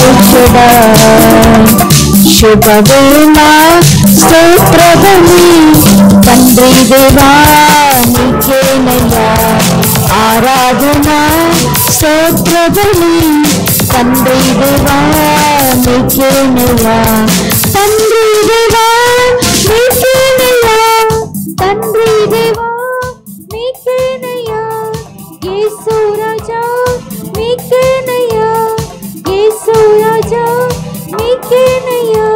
చేర్చడా శుభవేళ స్తోత్రబలి తండ్రి దేవా నీకేనయ్యా ఆరాధన స్తోత్రబలి తండ్రి దేవా నీకేనయ్యా తండ్రి దేవా నీకేనయ్యా తండ్రి దేవా నీకేనయ్యా యేసు రాజా నీకేనయ్యా యేసు రాజా నీకేనయ్యా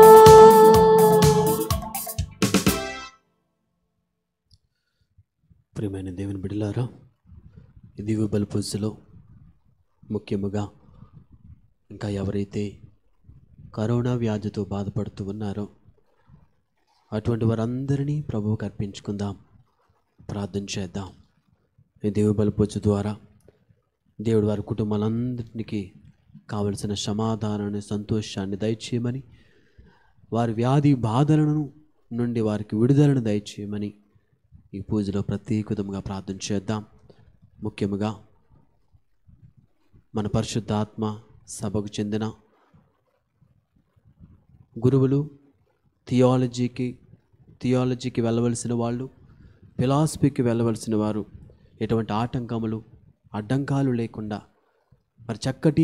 ప్రియమైన దేవుని బిడ్డలారా ఈ దివ్య బలి పూజలో ముఖ్యముగా ఇంకా ఎవరైతే కరోనా వ్యాధితో బాధపడుతూ ఉన్నారో అటువంటి వారందరినీ ప్రభువుకు అర్పించుకుందాం ప్రార్థన చేద్దాం ఈ దివ్య బలి పూజ ద్వారా దేవుడు వారి కుటుంబాలందరికీ కావలసిన సమాధానాన్ని సంతోషాన్ని దయచేయమని వారి వ్యాధి బాధలను నుండి వారికి విడుదలను దయచేయమని ఈ పూజలో ప్రత్యేకతంగా ప్రార్థన చేద్దాం ముఖ్యముగా మన పరిశుద్ధాత్మ సభకు చెందిన గురువులు థియాలజీకి థియాలజీకి వెళ్ళవలసిన వాళ్ళు ఫిలాసఫీకి వెళ్ళవలసిన వారు ఎటువంటి ఆటంకములు అడ్డంకాలు లేకుండా మరి చక్కటి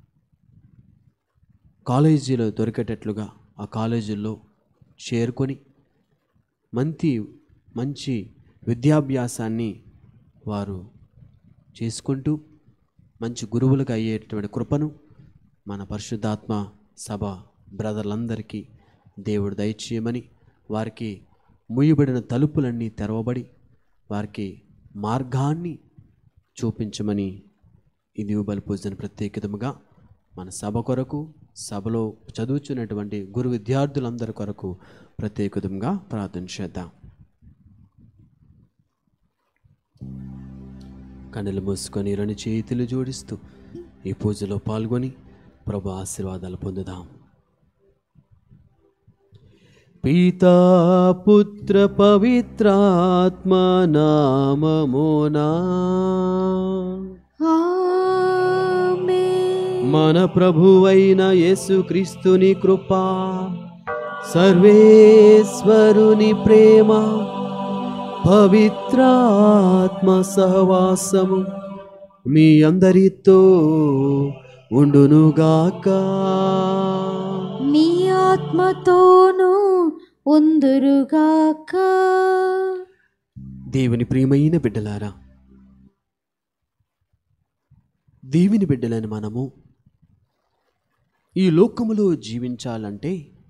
కాలేజీలో దొరికేటట్లుగా ఆ కాలేజీల్లో చేరుకొని మంచి మంచి విద్యాభ్యాసాన్ని వారు చేసుకుంటూ మంచి గురువులకు అయ్యేటటువంటి కృపను మన పరిశుద్ధాత్మ సభ బ్రదర్లందరికీ దేవుడు దయచేయమని వారికి ముయ్యబడిన తలుపులన్నీ తెరవబడి వారికి మార్గాన్ని చూపించమని ఈ దివుబలి పూజను ప్రత్యేకతముగా మన సభ కొరకు సభలో చదువుతున్నటువంటి గురు విద్యార్థులందరి కొరకు ప్రత్యేకతంగా ప్రార్థన చేద్దాం కన్నులు మూసుకొని రెండు చేతులు జోడిస్తూ ఈ పూజలో పాల్గొని ప్రభు ఆశీర్వాదాలు పొందుదాం పితా పుత్ర పవిత్రాత్మ నామమునా మన ప్రభువైన యేసుక్రీస్తుని కృపా సర్వేశ్వరుని ప్రేమ పవిత్రాత్మ సహవాసము మీ అందరితో ఉండునుగాక నీ ఆత్మతోనూ ఉందురుగాక దేవుని ప్రియమైన బిడ్డలారా దేవుని బిడ్డలని మనము ఈ లోకములో జీవించాలంటే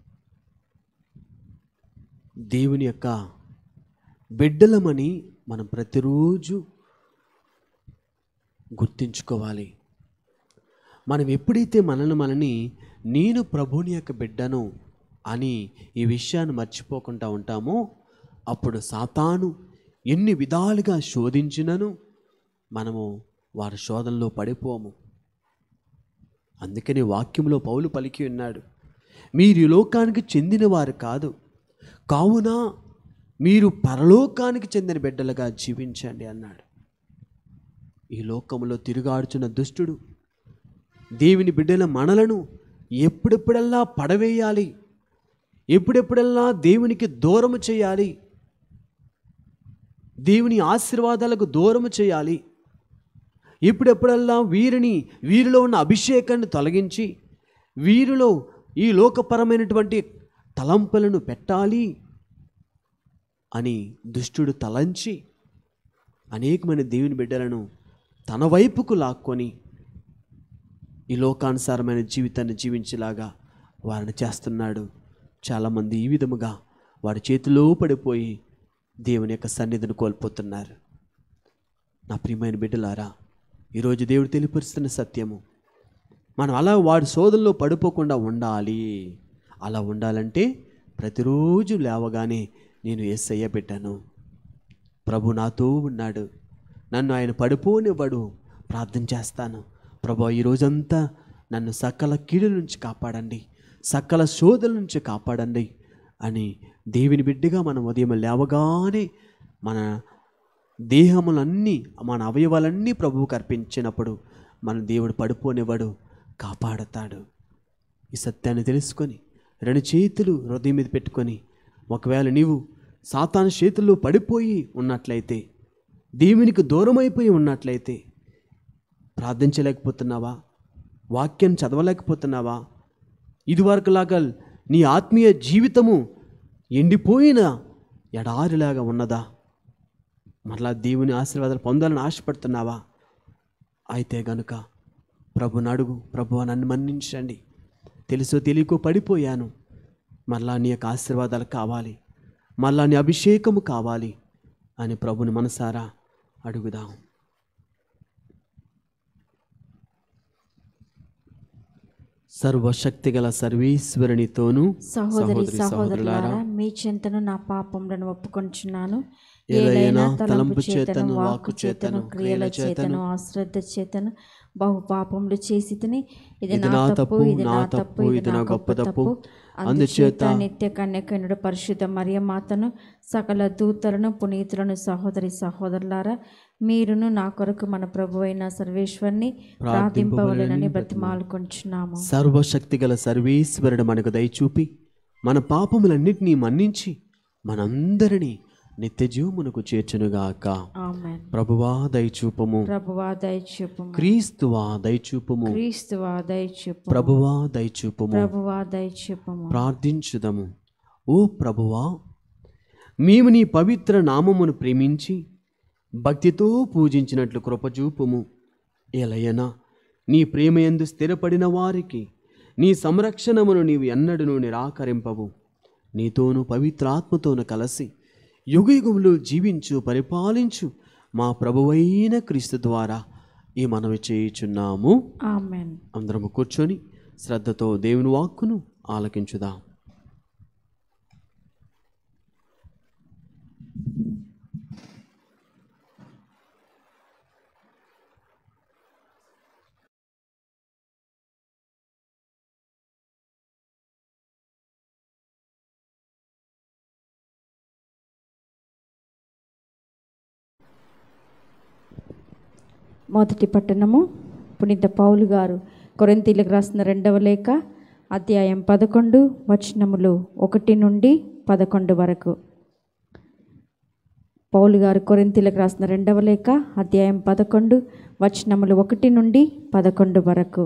దేవుని యొక్క బిడ్డలమని మనం ప్రతిరోజు గుర్తించుకోవాలి మనం ఎప్పుడైతే మనల్ని మనని నేను ప్రభుని యొక్క బిడ్డను అని ఈ విషయాన్ని మర్చిపోకుండా ఉంటామో అప్పుడు సాతాను ఎన్ని విధాలుగా శోధించినను మనము వారి శోధనలో పడిపోము అందుకని వాక్యంలో పౌలు పలికి ఉన్నాడు మీరు ఈ లోకానికి చెందిన వారు కాదు కావున మీరు పరలోకానికి చెందిన బిడ్డలుగా జీవించండి అన్నాడు ఈ లోకంలో తిరుగాడుచున్న దుష్టుడు దేవుని బిడ్డల మనలను ఎప్పుడెప్పుడల్లా పడవేయాలి ఎప్పుడెప్పుడల్లా దేవునికి దూరము చేయాలి దేవుని ఆశీర్వాదాలకు దూరము చేయాలి ఎప్పుడెప్పుడల్లా వీరిని వీరిలో ఉన్న అభిషేకాన్ని తొలగించి వీరిలో ఈ లోకపరమైనటువంటి తలంపులను పెట్టాలి అని దుష్టుడు తలంచి అనేకమైన దేవుని బిడ్డలను తన వైపుకు లాక్కొని ఈ లోకానుసారమైన జీవితాన్ని జీవించేలాగా వారిని చేస్తున్నాడు చాలామంది ఈ విధముగా వారి చేతిలో పడిపోయి దేవుని యొక్క సన్నిధిని కోల్పోతున్నారు నా ప్రియమైన బిడ్డలారా ఈరోజు దేవుడు తెలియపరుస్తున్న సత్యము మనం అలా వాడి శోధనలో పడిపోకుండా ఉండాలి అలా ఉండాలంటే ప్రతిరోజు లేవగానే నేను ఏసయ్య పెట్టాను ప్రభు నాతో ఉన్నాడు నన్ను ఆయన పడిపోనివ్వడు ప్రార్థన చేస్తాను ప్రభు ఈ రోజంతా నన్ను సకల కీడుల నుంచి కాపాడండి సకల శోధల నుంచి కాపాడండి అని దేవుని బిడ్డగా మనం ఉదయం లేవగానే మన దేహములన్నీ మన అవయవాలన్నీ ప్రభువుకు అర్పించినప్పుడు మన దేవుడు పడిపోనివ్వడు కాపాడతాడు ఈ సత్యాన్ని తెలుసుకొని రెండు చేతులు హృదయం మీద పెట్టుకొని ఒకవేళ నీవు సాతాను చేతుల్లో పడిపోయి ఉన్నట్లయితే దేవునికి దూరం అయిపోయి ఉన్నట్లయితే ప్రార్థించలేకపోతున్నావా వాక్యం చదవలేకపోతున్నావా ఇదివరకులాగా నీ ఆత్మీయ జీవితము ఎండిపోయిన ఎడారిలాగా ఉన్నదా మరలా దేవుని ఆశీర్వాదాలు పొందాలని ఆశపడుతున్నావా అయితే గనుక ప్రభుని అడుగు ప్రభు నన్ను మన్నించండి తెలుసో తెలియకో పడిపోయాను మరలా నీ యొక్క ఆశీర్వాదాలు కావాలి మరలా నీ అభిషేకము కావాలి అని ప్రభుని మనసారా అడుగుదాం సర్వశక్తిగల సర్వీశ్వరునితోనూ సహోదరి సహోదరులారా మీ చింతను నా పాపములను ఒప్పుకొంచున్నాను ఏలైనా ఏలైనా తలంపు చేతను వాక్కు చేతను క్రియల చేతను అశ్రద్ధ చేతను బహు పాపములు చేసి తిని ఇది నా తప్పు ఇది నా తప్పు ఇది నా గొప్ప తప్పు అందుచేత నిత్య కన్యకనుడు పరిశుద్ధ మరియమాతను సకల దూతలను పునీతులను సహోదరి సహోదరులారా మీరును నా కొరకు మన ప్రభు అయిన సర్వేశ్వరిని ప్రార్థింపవలెనని బ్రతిమాలుకొంచున్నాము సర్వశక్తిగల సర్వేశ్వరుడు మనకు దయచూపి మన పాపములన్నిటినీ మన్నించి మనందరినీ నిత్య జీవమునకు చేర్చునుగాక ఆమెన్ ప్రభువా దయచూపము ప్రభువా దయచూపము క్రీస్తువా దయచూపము క్రీస్తువా దయచూపము ప్రభువా దయచూపము ప్రభువా దయచూపము ప్రార్థించుదము ఓ ప్రభువా మేము నీ పవిత్ర నామమును ప్రేమించి భక్తితో పూజించినట్లు కృపచూపుము ఎలయనా నీ ప్రేమయందు స్థిరపడిన వారికి నీ సంరక్షణమును నీవు ఎన్నడూ నిరాకరింపవు నీతోనూ పవిత్రాత్మతోను కలిసి యుగయుగములు జీవించు పరిపాలించు మా ప్రభువైన క్రీస్తు ద్వారా ఈ మనవి చేయుచున్నాము ఆమెన్ అందరము కూర్చొని శ్రద్ధతో దేవుని వాక్కును ఆలకించుదాం మొదటి పట్టణము పునీత పౌలు గారు కొరింతీలకు రాసిన రెండవ లేఖ అధ్యాయం పదకొండు వచనములు ఒకటి నుండి పదకొండు వరకు పౌలు గారు కొరింతీలకు రాసిన రెండవ లేఖ అధ్యాయం పదకొండు వచనములు ఒకటి నుండి పదకొండు వరకు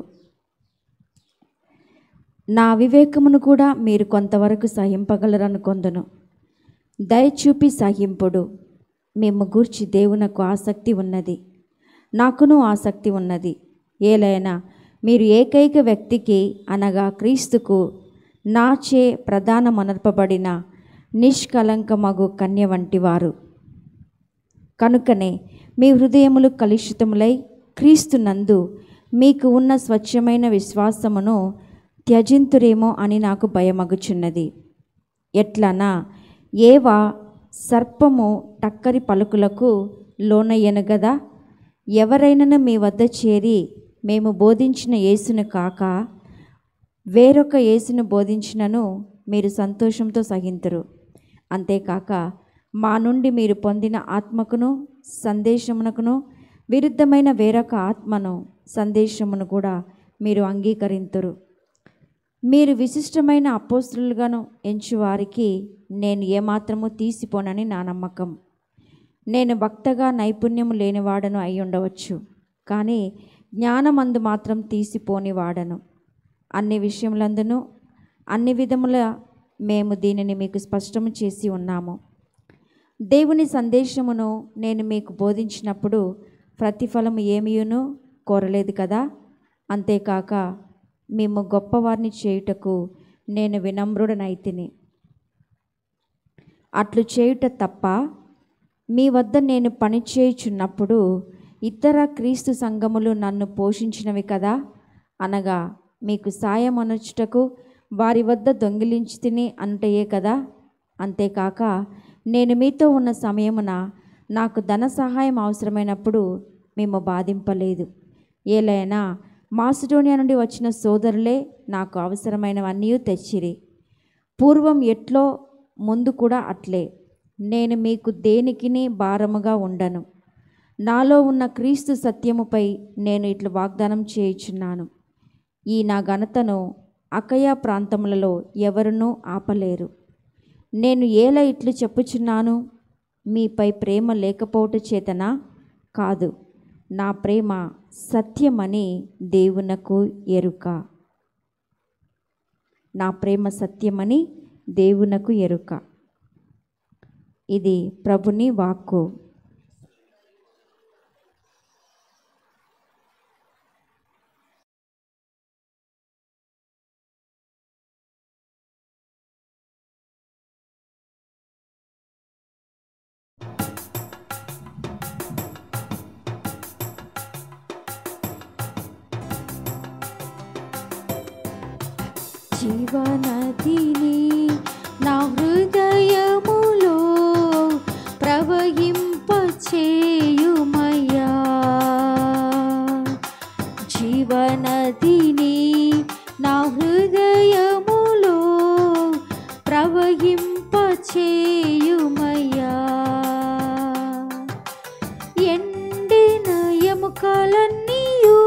నా వివేకమును కూడా మీరు కొంతవరకు సహింపగలరనుకొందును దయచూపి సహింపుడు మేము గూర్చి దేవునకు ఆసక్తి ఉన్నది నాకును ఆసక్తి ఉన్నది ఏలైనా మీరు ఏకైక వ్యక్తికి అనగా క్రీస్తుకు నాచే ప్రధానమనర్పబడిన నిష్కలంకమగు కన్య వంటివారు కనుకనే మీ హృదయములు కలుషితములై క్రీస్తునందు మీకు ఉన్న స్వచ్ఛమైన విశ్వాసమును త్యజింతురేమో అని నాకు భయమగుచున్నది ఎట్లనా ఏవా సర్పము టక్కరి పలుకులకు లోనయ్యను గదా ఎవరైనను మీ వద్ద చేరి మేము బోధించిన యేసును కాక వేరొక యేసును బోధించినను మీరు సంతోషంతో సహింతురు అంతేకాక మా నుండి మీరు పొందిన ఆత్మకును సందేశమునకును విరుద్ధమైన వేరొక ఆత్మను సందేశమును కూడా మీరు అంగీకరింతురు మీరు విశిష్టమైన అపోస్తులుగాను ఎంచువారికి నేను ఏమాత్రము తీసిపోనని నా నమ్మకం నేను భక్తగా నైపుణ్యము లేనివాడను అయి ఉండవచ్చు కానీ జ్ఞానమందు మాత్రం తీసిపోని వాడను అన్ని విషయములందును అన్ని విధముల మేము దీనిని మీకు స్పష్టము చేసి ఉన్నాము దేవుని సందేశమును నేను మీకు బోధించినప్పుడు ప్రతిఫలము ఏమియును కోరలేదు కదా అంతేకాక మేము గొప్పవారిని చేయుటకు నేను వినమ్రుడనైతిని అట్లు చేయుట తప్ప మీ వద్ద నేను పని చేయుచున్నప్పుడు ఇతర క్రీస్తు సంఘములు నన్ను పోషించినవి కదా అనగా మీకు సాయం అనొచ్చుటకు వారి వద్ద దొంగిలించి తిని అంటయే కదా అంతేకాక నేను మీతో ఉన్న సమయమున నాకు ధన సహాయం అవసరమైనప్పుడు మేము బాధింపలేదు ఏలైనా మాసిడోనియా నుండి వచ్చిన సోదరులే నాకు అవసరమైనవన్నీ తెచ్చిరి పూర్వం ఎట్లో ముందు కూడా అట్లే నేను మీకు దేనికిని భారముగా ఉండను నాలో ఉన్న క్రీస్తు సత్యముపై నేను ఇట్లు వాగ్దానం చేయుచున్నాను ఈ నా ఘనతను అకయా ప్రాంతములలో ఎవరునూ ఆపలేరు నేను ఏల ఇట్లు చెప్పుచున్నాను మీపై ప్రేమ లేకపోవట చేతనా కాదు నా ప్రేమ సత్యమని దేవునకు ఎరుక నా ప్రేమ సత్యమని దేవునకు ఎరుక ఇది ప్రభుని వాక్కు జీవనదిని నా హృదయములో ప్రవహింపచేయుమయ్యా జీవనదిని నా హృదయములో ప్రవహింపచేయుమయ్యా ఎండిన ఎముకలన్నీయు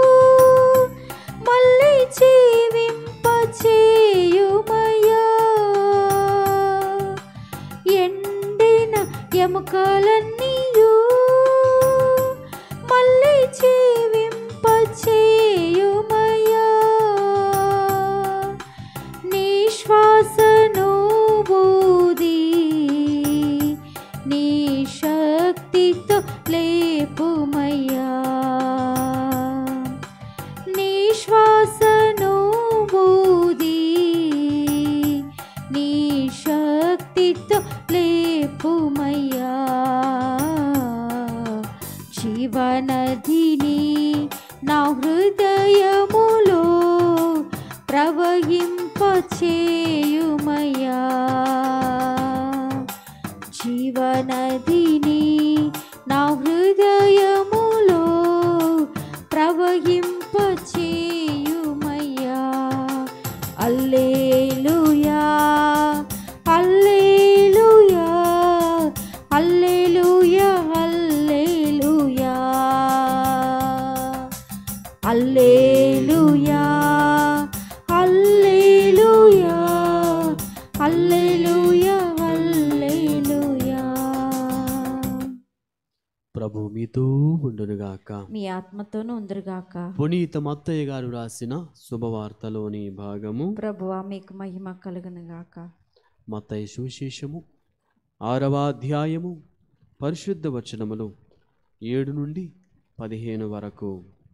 మళ్ళీ జీవింపచేయుమయ్యా ఎండిన ఎముకలన్నీయు మళ్ళీ జీవింపచేయుమయ్యా నీ శ్వాసను బూది నీ శక్తితో లేపుమయ్యా నీ శ్వాసను బూది నీ శక్తితో లేపుమయ్యా జీవనదిని నా హృదయములో ప్రవహింపచేయుమయ్యా జీవనదిని నా హృదయములో ప్రవహింపచేయుమయ్యా అల్లేలుయా అల్లేలుయా అల్లేలుయా అల్లేలుయా అల్లేలుయా అల్లేలుయా అల్లేలుయా అల్లేలుయా ప్రభు మీతో ఉండునుగాక మీ ఆత్మతోనూ ఉందరుగాక పునీత మత్తయ్య గారు రాసిన శుభవార్తలోని భాగము ప్రభువా మీకు మహిమ కలుగునుగాక మత్తయ్య సువిశేషము ఆరవ అధ్యాయము పరిశుద్ధ వచనములు ఏడు నుండి పదిహేను వరకు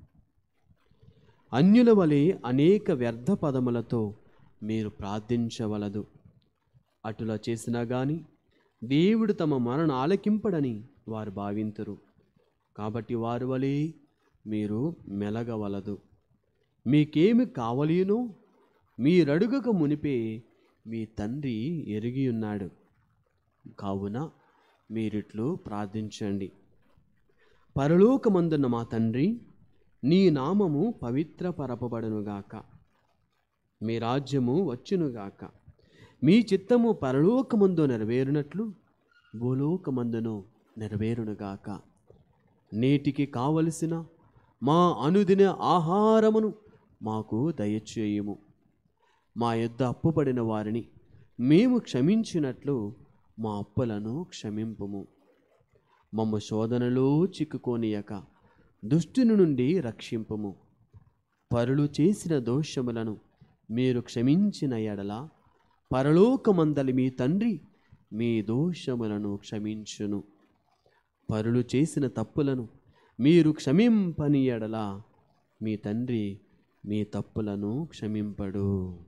అన్యుల వలె అనేక వ్యర్థ పదములతో మీరు ప్రార్థించవలదు అటులా చేసినా గాని దేవుడు తమ మరణ ఆలకింపడని వారు భావింతురు కాబట్టి వారి వలె మీరు మెలగవలదు మీకేమి కావలేనో మీరడుగక మునిపే మీ తండ్రి ఎరిగి ఉన్నాడు కావున మీరిట్లు ప్రార్థించండి పరలోకమందున్న మా తండ్రి నీ నామము పవిత్రపరపబడునుగాక మీ రాజ్యము వచ్చునుగాక మీ చిత్తము పరలోకమందు నెరవేరునట్లు భూలోకమందును నెరవేరునుగాక నేటికి కావలసిన మా అనుదిన ఆహారమును మాకు దయచేయుము మా యొద్ద అప్పుపడిన వారిని మేము క్షమించినట్లు మా అప్పులను క్షమింపుము మమ్మ శోధనలో చిక్కుకోనియక దుష్టుని నుండి రక్షింపుము పరులు చేసిన దోషములను మీరు క్షమించిన ఎడల పరలోకమందలి మీ తండ్రి మీ దోషములను క్షమించును పరులు చేసిన తప్పులను మీరు క్షమింపని ఎడల మీ తండ్రి మీ తప్పులను క్షమింపడు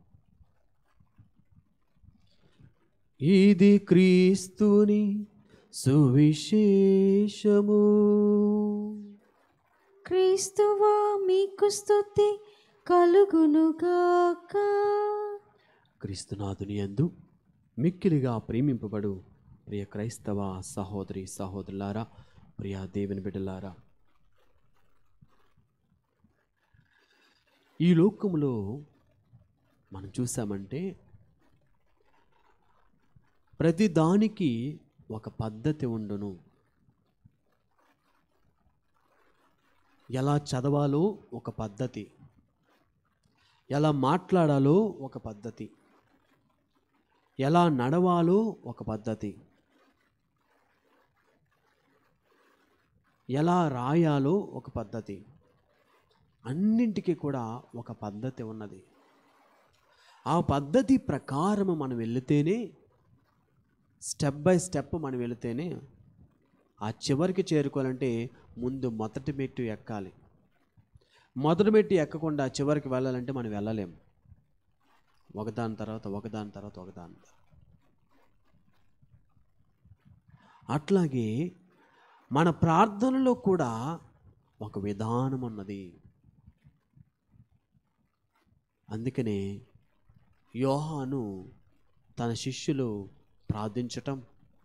ఇది క్రీస్తుని సువిశేషము క్రీస్తువా మీకు స్తుతి కలుగునుగాక క్రీస్తునాథుని యందు మిక్కిలిగా ప్రేమింపబడు ప్రియ క్రైస్తవ సహోదరి సహోదరులారా ప్రియ దేవుని బిడ్డలారా ఈ లోకములో మనం చూసామంటే ప్రతి దానికి ఒక పద్ధతి ఉండును ఎలా చదవాలో ఒక పద్ధతి ఎలా మాట్లాడాలో ఒక పద్ధతి ఎలా నడవాలో ఒక పద్ధతి ఎలా రాయాలో ఒక పద్ధతి అన్నింటికీ కూడా ఒక పద్ధతి ఉన్నది ఆ పద్ధతి ప్రకారం మనం వెళితేనే స్టెప్ బై స్టెప్ మనం వెళితేనే ఆ చివరికి చేరుకోవాలంటే ముందు మొదటి మెట్టు ఎక్కాలి మొదటి మెట్టు ఎక్కకుండా చివరికి వెళ్ళాలంటే మనం వెళ్ళలేం ఒకదాని తర్వాత ఒకదాని తర్వాత ఒకదాని తర్వాత అట్లాగే మన ప్రార్థనలో కూడా ఒక విధానం ఉన్నది అందుకనే యోహాను తన శిష్యులు ప్రార్థించటం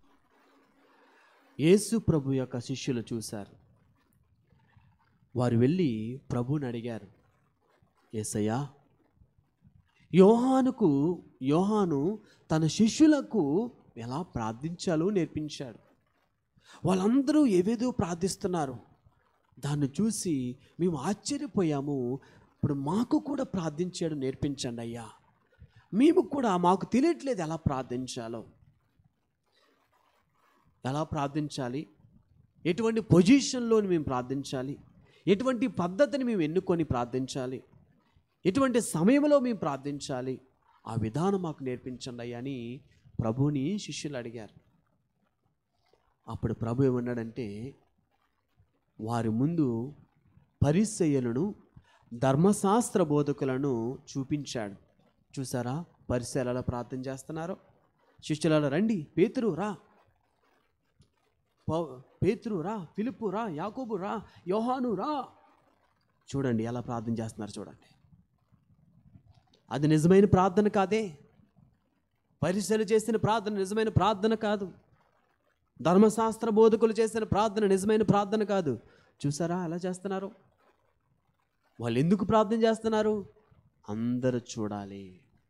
యేసు ప్రభు యొక్క శిష్యులు చూశారు వారు వెళ్ళి ప్రభుని అడిగారు ఏసయ్యా యోహానుకు యోహాను తన శిష్యులకు ఎలా ప్రార్థించాలో నేర్పించాడు వాళ్ళందరూ ఏవేదో ప్రార్థిస్తున్నారు దాన్ని చూసి మేము ఆశ్చర్యపోయాము ఇప్పుడు మాకు కూడా ప్రార్థించాడు నేర్పించండి అయ్యా మేము కూడా మాకు తెలియట్లేదు ఎలా ప్రార్థించాలో ఎలా ప్రార్థించాలి ఎటువంటి పొజిషన్లో మేము ప్రార్థించాలి ఎటువంటి పద్ధతిని మేము ఎన్నుకొని ప్రార్థించాలి ఎటువంటి సమయంలో మేము ప్రార్థించాలి ఆ విధానం మాకు నేర్పించండి అయ్యా అని ప్రభుని శిష్యులు అడిగారు అప్పుడు ప్రభు ఏమన్నాడంటే వారి ముందు పరిసయ్యులను ధర్మశాస్త్ర బోధకులను చూపించాడు చూసారా పరిసయ్యులు ఎలా ప్రార్థన చేస్తున్నారో శిష్యులలో రండి పేతురు రా పౌ పేతురు రా ఫిలిపు రా యాకోబు రా యోహాను రా చూడండి ఎలా ప్రార్థన చేస్తున్నారు చూడండి అది నిజమైన ప్రార్థన కాదే పరిశీలన చేసిన ప్రార్థన నిజమైన ప్రార్థన కాదు ధర్మశాస్త్ర బోధకులు చేసిన ప్రార్థన నిజమైన ప్రార్థన కాదు చూసారా ఎలా చేస్తున్నారు వాళ్ళు ఎందుకు ప్రార్థన చేస్తున్నారు అందరూ చూడాలి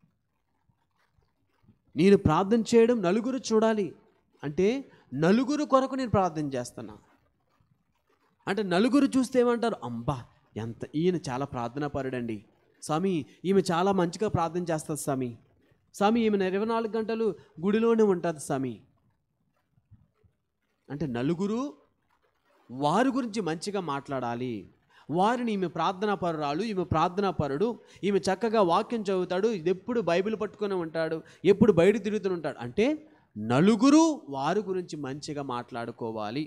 నేను ప్రార్థన చేయడం నలుగురు చూడాలి అంటే నలుగురు కొరకు నేను ప్రార్థన చేస్తున్నా అంటే నలుగురు చూస్తే ఏమంటారు అంబా ఎంత ఈయన చాలా ప్రార్థనా పరుడండి స్వామి ఈమె చాలా మంచిగా ప్రార్థన చేస్తుంది స్వామి స్వామి ఈమె ఇరవై నాలుగు గంటలు గుడిలోనే ఉంటుంది స్వామి అంటే నలుగురు వారి గురించి మంచిగా మాట్లాడాలి వారిని ఈమె ప్రార్థనా పరురాలు ఈమె ప్రార్థనా పరుడు ఈమె చక్కగా వాక్యం చదువుతాడు ఇది ఎప్పుడు బైబిల్ పట్టుకొని ఉంటాడు ఎప్పుడు బయట తిరుగుతూ ఉంటాడు అంటే నలుగురు వారి గురించి మంచిగా మాట్లాడుకోవాలి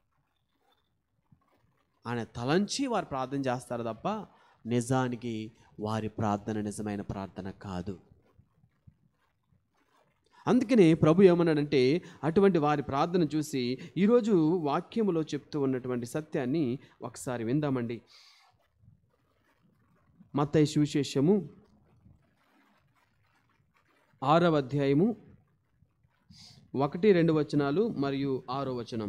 అనే తలంచి వారు ప్రార్థన చేస్తారు తప్ప నిజానికి వారి ప్రార్థన నిజమైన ప్రార్థన కాదు అందుకనే ప్రభు ఏమన్నాడంటే అటువంటి వారి ప్రార్థన చూసి ఈరోజు వాక్యములో చెప్తూ ఉన్నటువంటి సత్యాన్ని ఒకసారి విందామండి మత్తయి సువిశేషము ఆరవ అధ్యాయము ఒకటి రెండు వచనాలు మరియు ఆరో వచనం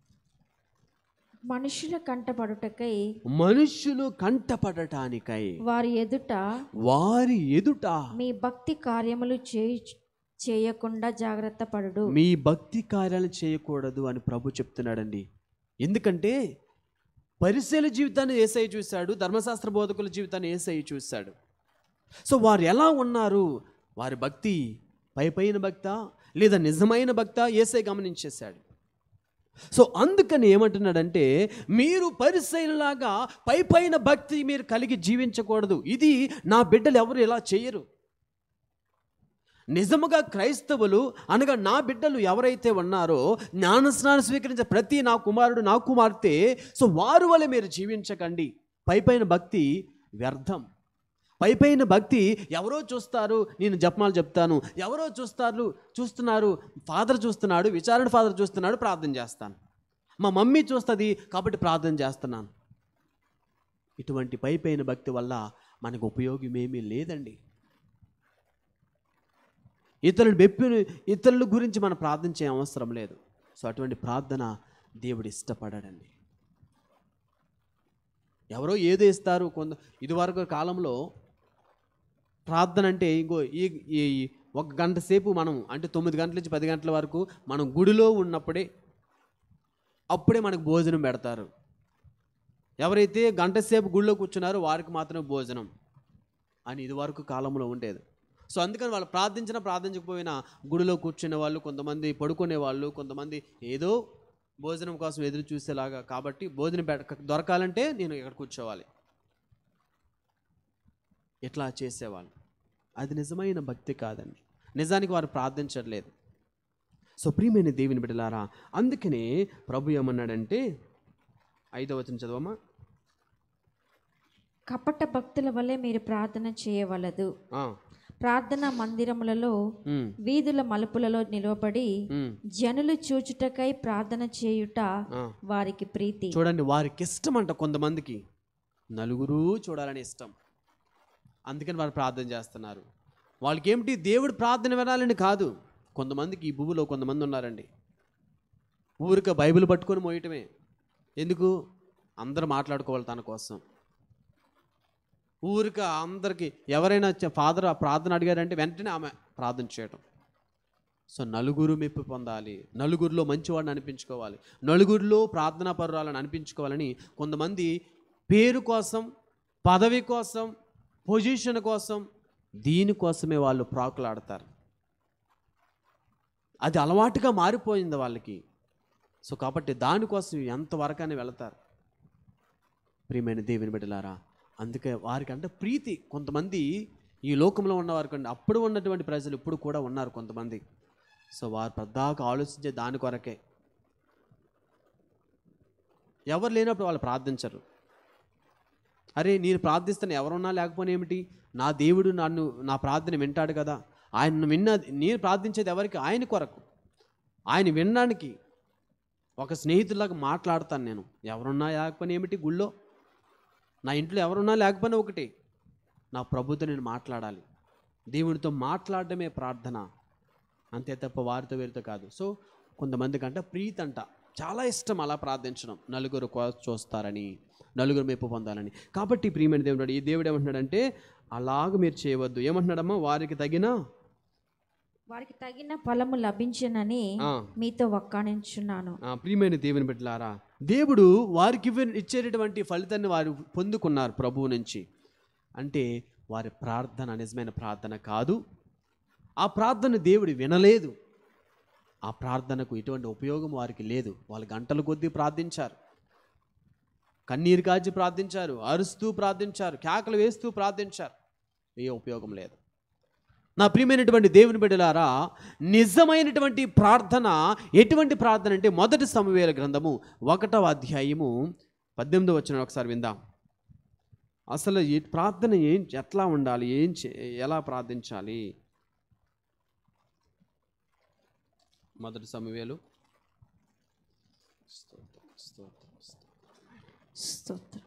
మనుషుల కంటపడుటకై మనుష్యులు కంటపడటానికై వారి ఎదుట వారి ఎదుట మీ భక్తి కార్యములు చేయ చేయకుండా జాగ్రత్త పడుడు మీ భక్తి కార్యాలు చేయకూడదు అని ప్రభు చెప్తున్నాడండి ఎందుకంటే పరిశీల జీవితాన్ని ఏసై చూశాడు ధర్మశాస్త్ర బోధకుల జీవితాన్ని ఏసై చూశాడు సో వారు ఎలా ఉన్నారు వారి భక్తి పై పైన భక్త లేదా నిజమైన భక్త ఏసై గమనించేశాడు సో అందుకని ఏమంటున్నాడంటే మీరు పరిశైలలాగా పై పైన భక్తి మీరు కలిగి జీవించకూడదు ఇది నా బిడ్డలు ఎవరు ఇలా చేయరు నిజముగా క్రైస్తవులు అనగా నా బిడ్డలు ఎవరైతే ఉన్నారో జ్ఞానస్నానం స్వీకరించే ప్రతి నా కుమారుడు నా కుమార్తె సో వారు వల్ల మీరు జీవించకండి పైపైన భక్తి వ్యర్థం పైపైన భక్తి ఎవరో చూస్తారు నేను జపమాలు చెప్తాను ఎవరో చూస్తారు చూస్తున్నారు ఫాదర్ చూస్తున్నాడు విచారణ ఫాదర్ చూస్తున్నాడు ప్రార్థన చేస్తాను మా మమ్మీ చూస్తుంది కాబట్టి ప్రార్థన చేస్తున్నాను ఇటువంటి పైపైన భక్తి వల్ల మనకు ఉపయోగమేమీ లేదండి ఇతరులు బెప్పిని ఇతరుల గురించి మనం ప్రార్థన చేయ అవసరం లేదు సో అటువంటి ప్రార్థన దేవుడు ఇష్టపడాడండి ఎవరో ఏదో ఇస్తారు కొంత ఇదివరకు కాలంలో ప్రార్థన అంటే ఇంకో ఈ ఈ ఒక గంట సేపు మనం అంటే తొమ్మిది గంటల నుంచి పది గంటల వరకు మనం గుడిలో ఉన్నప్పుడే అప్పుడే మనకు భోజనం పెడతారు ఎవరైతే గంట సేపు గుడిలో కూర్చున్నారో వారికి మాత్రమే భోజనం అని ఇదివరకు కాలంలో ఉండేది సో అందుకని వాళ్ళు ప్రార్థించినా ప్రార్థించకపోయినా గుడిలో కూర్చునే వాళ్ళు కొంతమంది పడుకునే వాళ్ళు కొంతమంది ఏదో భోజనం కోసం ఎదురు చూసేలాగా కాబట్టి భోజనం పెట్ట దొరకాలంటే నేను ఇక్కడ కూర్చోవాలి ఇట్లా చేసేవాళ్ళు అది నిజమైన భక్తి కాదండి నిజానికి వారు ప్రార్థించట్లేదు సో ప్రియమైన దేవుని బిడ్డలారా అందుకనే ప్రభు ఏమన్నాడంటే ఐదవ వచనం చదవమ్మా కపట భక్తుల వల్లే మీరు ప్రార్థన చేయవలదు ఆ, ప్రార్థన మందిరములలో ఉమ్, వీధుల మలుపులలో నిలవబడి ఉమ్, జనులు చూచుటకై ప్రార్థన చేయుట ఆ. వారికి ప్రీతి చూడండి వారికి ఇష్టం అంట కొంతమందికి నలుగురు చూడాలని ఇష్టం అందుకని వారు ప్రార్థన చేస్తున్నారు వాళ్ళకి ఏమిటి దేవుడు ప్రార్థన వినాలని కాదు కొంతమందికి ఈ భూమిలో కొంతమంది ఉన్నారండి ఊరిక బైబిల్ పట్టుకొని మోయటమే ఎందుకు అందరూ మాట్లాడుకోవాలి తన కోసం ఊరిక అందరికి ఎవరైనా ఫాదర్ ప్రార్థన అడిగారంటే వెంటనే ఆమె ప్రార్థన చేయటం సో నలుగురు మెప్పు పొందాలి నలుగురిలో మంచివాడిని అనిపించుకోవాలి నలుగురిలో ప్రార్థనా పరురాలను అనిపించుకోవాలని కొంతమంది పేరు కోసం పదవి కోసం పొజిషన్ కోసం దీనికోసమే వాళ్ళు ప్రాకులాడతారు అది అలవాటుగా మారిపోయింది వాళ్ళకి సో కాబట్టి దానికోసం ఎంతవరకైనా వెళతారు ప్రియమైన దేవుని బిడ్డలారా అందుకే వారికి అంటే ప్రీతి కొంతమంది ఈ లోకంలో ఉన్నవారికి అంటే అప్పుడు ఉన్నటువంటి ప్రజలు ఇప్పుడు కూడా ఉన్నారు కొంతమంది సో వారు పెద్దాక ఆలోచించే దాని కొరకే ఎవరు లేనప్పుడు వాళ్ళు ప్రార్థించరు అరే నేను ప్రార్థిస్తాను ఎవరున్నా లేకపోయినా ఏమిటి నా దేవుడు నన్ను నా ప్రార్థన వింటాడు కదా ఆయన విన్న నేను ప్రార్థించేది ఎవరికి ఆయన కొరకు ఆయన వినడానికి ఒక స్నేహితులాగా మాట్లాడతాను నేను ఎవరున్నా లేకపోయినా ఏమిటి గుళ్ళో నా ఇంట్లో ఎవరున్నా లేకపోయినా ఒకటి నా ప్రభుతో నేను మాట్లాడాలి దేవునితో మాట్లాడడమే ప్రార్థన అంతే తప్ప వారితో వీరితో కాదు సో కొంతమందికి అంట ప్రీతి అంట చాలా ఇష్టం అలా ప్రార్థించడం నలుగురు కో- చూస్తారని నలుగురు మెప్పు పొందాలని కాబట్టి ప్రియమైన దేవుడు ఈ దేవుడు ఏమంటున్నాడంటే అలాగ మీరు చేయవద్దు ఏమంటున్నాడమ్మా వారికి తగిన వారికి తగిన ఫలము లభించనని ఆ, మీతో ఒక్కానించున్నాను ఆ, ప్రియమైన దేవుని బిడ్డలారా దేవుడు వారికి ఇవ్వ- ఇచ్చేటటువంటి ఫలితాన్ని వారు పొందుకున్నారు ప్రభువు నుంచి అంటే వారి ప్రార్థన నిజమైన ప్రార్థన కాదు ఆ ప్రార్థన దేవుడు వినలేదు ఆ ప్రార్థనకు ఎటువంటి ఉపయోగం వారికి లేదు వాళ్ళు గంటల కొద్దీ ప్రార్థించారు కన్నీరు కాచి ప్రార్థించారు అరుస్తూ ప్రార్థించారు కేకలు వేస్తూ ప్రార్థించారు ఏ ఉపయోగం లేదు నా ప్రియమైనటువంటి దేవుని బిడ్డలారా నిజమైనటువంటి ప్రార్థన ఎటువంటి ప్రార్థన అంటే మొదటి సమవేల గ్రంథము ఒకటవ అధ్యాయము పద్దెనిమిదో వచ్చిన ఒకసారి విందాం అసలు ఈ ప్రార్థన ఏం ఎట్లా ఉండాలి ఏం చే- ఎలా ప్రార్థించాలి మొదటి సమవేలు స్తోత్రం, స్తోత్రం, స్తోత్రం. స్తోత్రం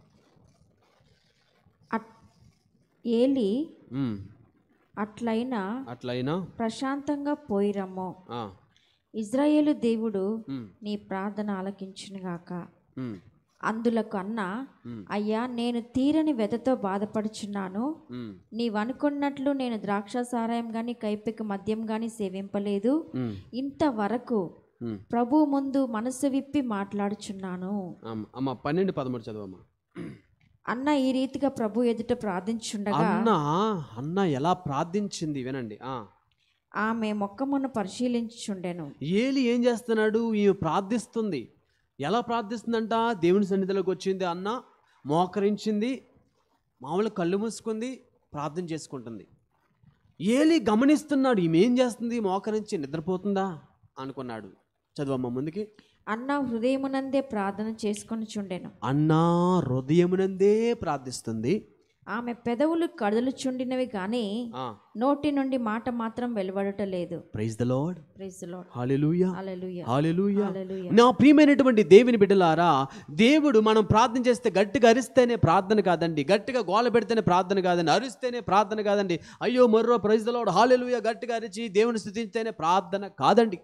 అట్- ఏలి ఉమ్, అట్లయినా అట్లయినా ప్రశాంతంగా పోయిరమ్మో ఆ, ఇజ్రాయేలు దేవుడు ఉమ్, నీ ప్రార్థన ఆలకించునుగాక ఉమ్, అందులకు అన్న ఉమ్, అయ్యా నేను తీరని వెతతో బాధపడుచున్నాను ఉమ్, నీవనుకున్నట్లు నేను ద్రాక్ష సారాయం గాని కైపెక్క మద్యం గాని సేవింపలేదు ఉమ్, ఇంతవరకు ఉమ్. ప్రభు ముందు మనసు విప్పి మాట్లాడుచున్నాను అమ్మ అమ్మ పన్నెండు పదమూడు చదవమ్మా అన్న ఈ రీతిగా ప్రభు ఎదుట ప్రార్థించుండగా అన్న అన్న ఎలా ప్రార్థించింది వినండి ఆ ఆమె మొక్కమును పరిశీలించుచుండెను ఏలి ఏం చేస్తున్నాడు ఈమె ప్రార్థిస్తుంది ఎలా ప్రార్థిస్తుందంట దేవుని సన్నిధిలోకి వచ్చింది అన్న మోకరించింది మామూలు కళ్ళు మూసుకుంది ప్రార్థన చేసుకుంటుంది ఏలి గమనిస్తున్నాడు ఈమె ఏం చేస్తుంది మోకరించి నిద్రపోతుందా అనుకున్నాడు చదువమ్మ ముందుకి అన్న హృదయమునందే ప్రార్థన చేసుకొని చుండెను అన్నా హృదయమునందే ప్రార్థిస్తుంది ఆమె పెదవులు కదలుచుండినవి కానీ ఆ నోటి నుండి మాట మాత్రం వెలువడట లేదు praise the lord praise lord hallelujah hallelujah hallelujah hallelujah నా ప్రియమైనటువంటి దేవుని బిడ్డలారా దేవుడు మనం ప్రార్థన చేస్తే గట్టిగా అరిస్తేనే ప్రార్థన కాదండి గట్టిగా గోల పెడితేనే ప్రార్థన కాదండి అరిస్తేనే ప్రార్థన కాదండి అయ్యో మర్రో ప్రైజ్ లోడ్ హాలెలుయ గట్టిగా అరిచి దేవుని స్థుతిస్తేనే ప్రార్థన కాదండి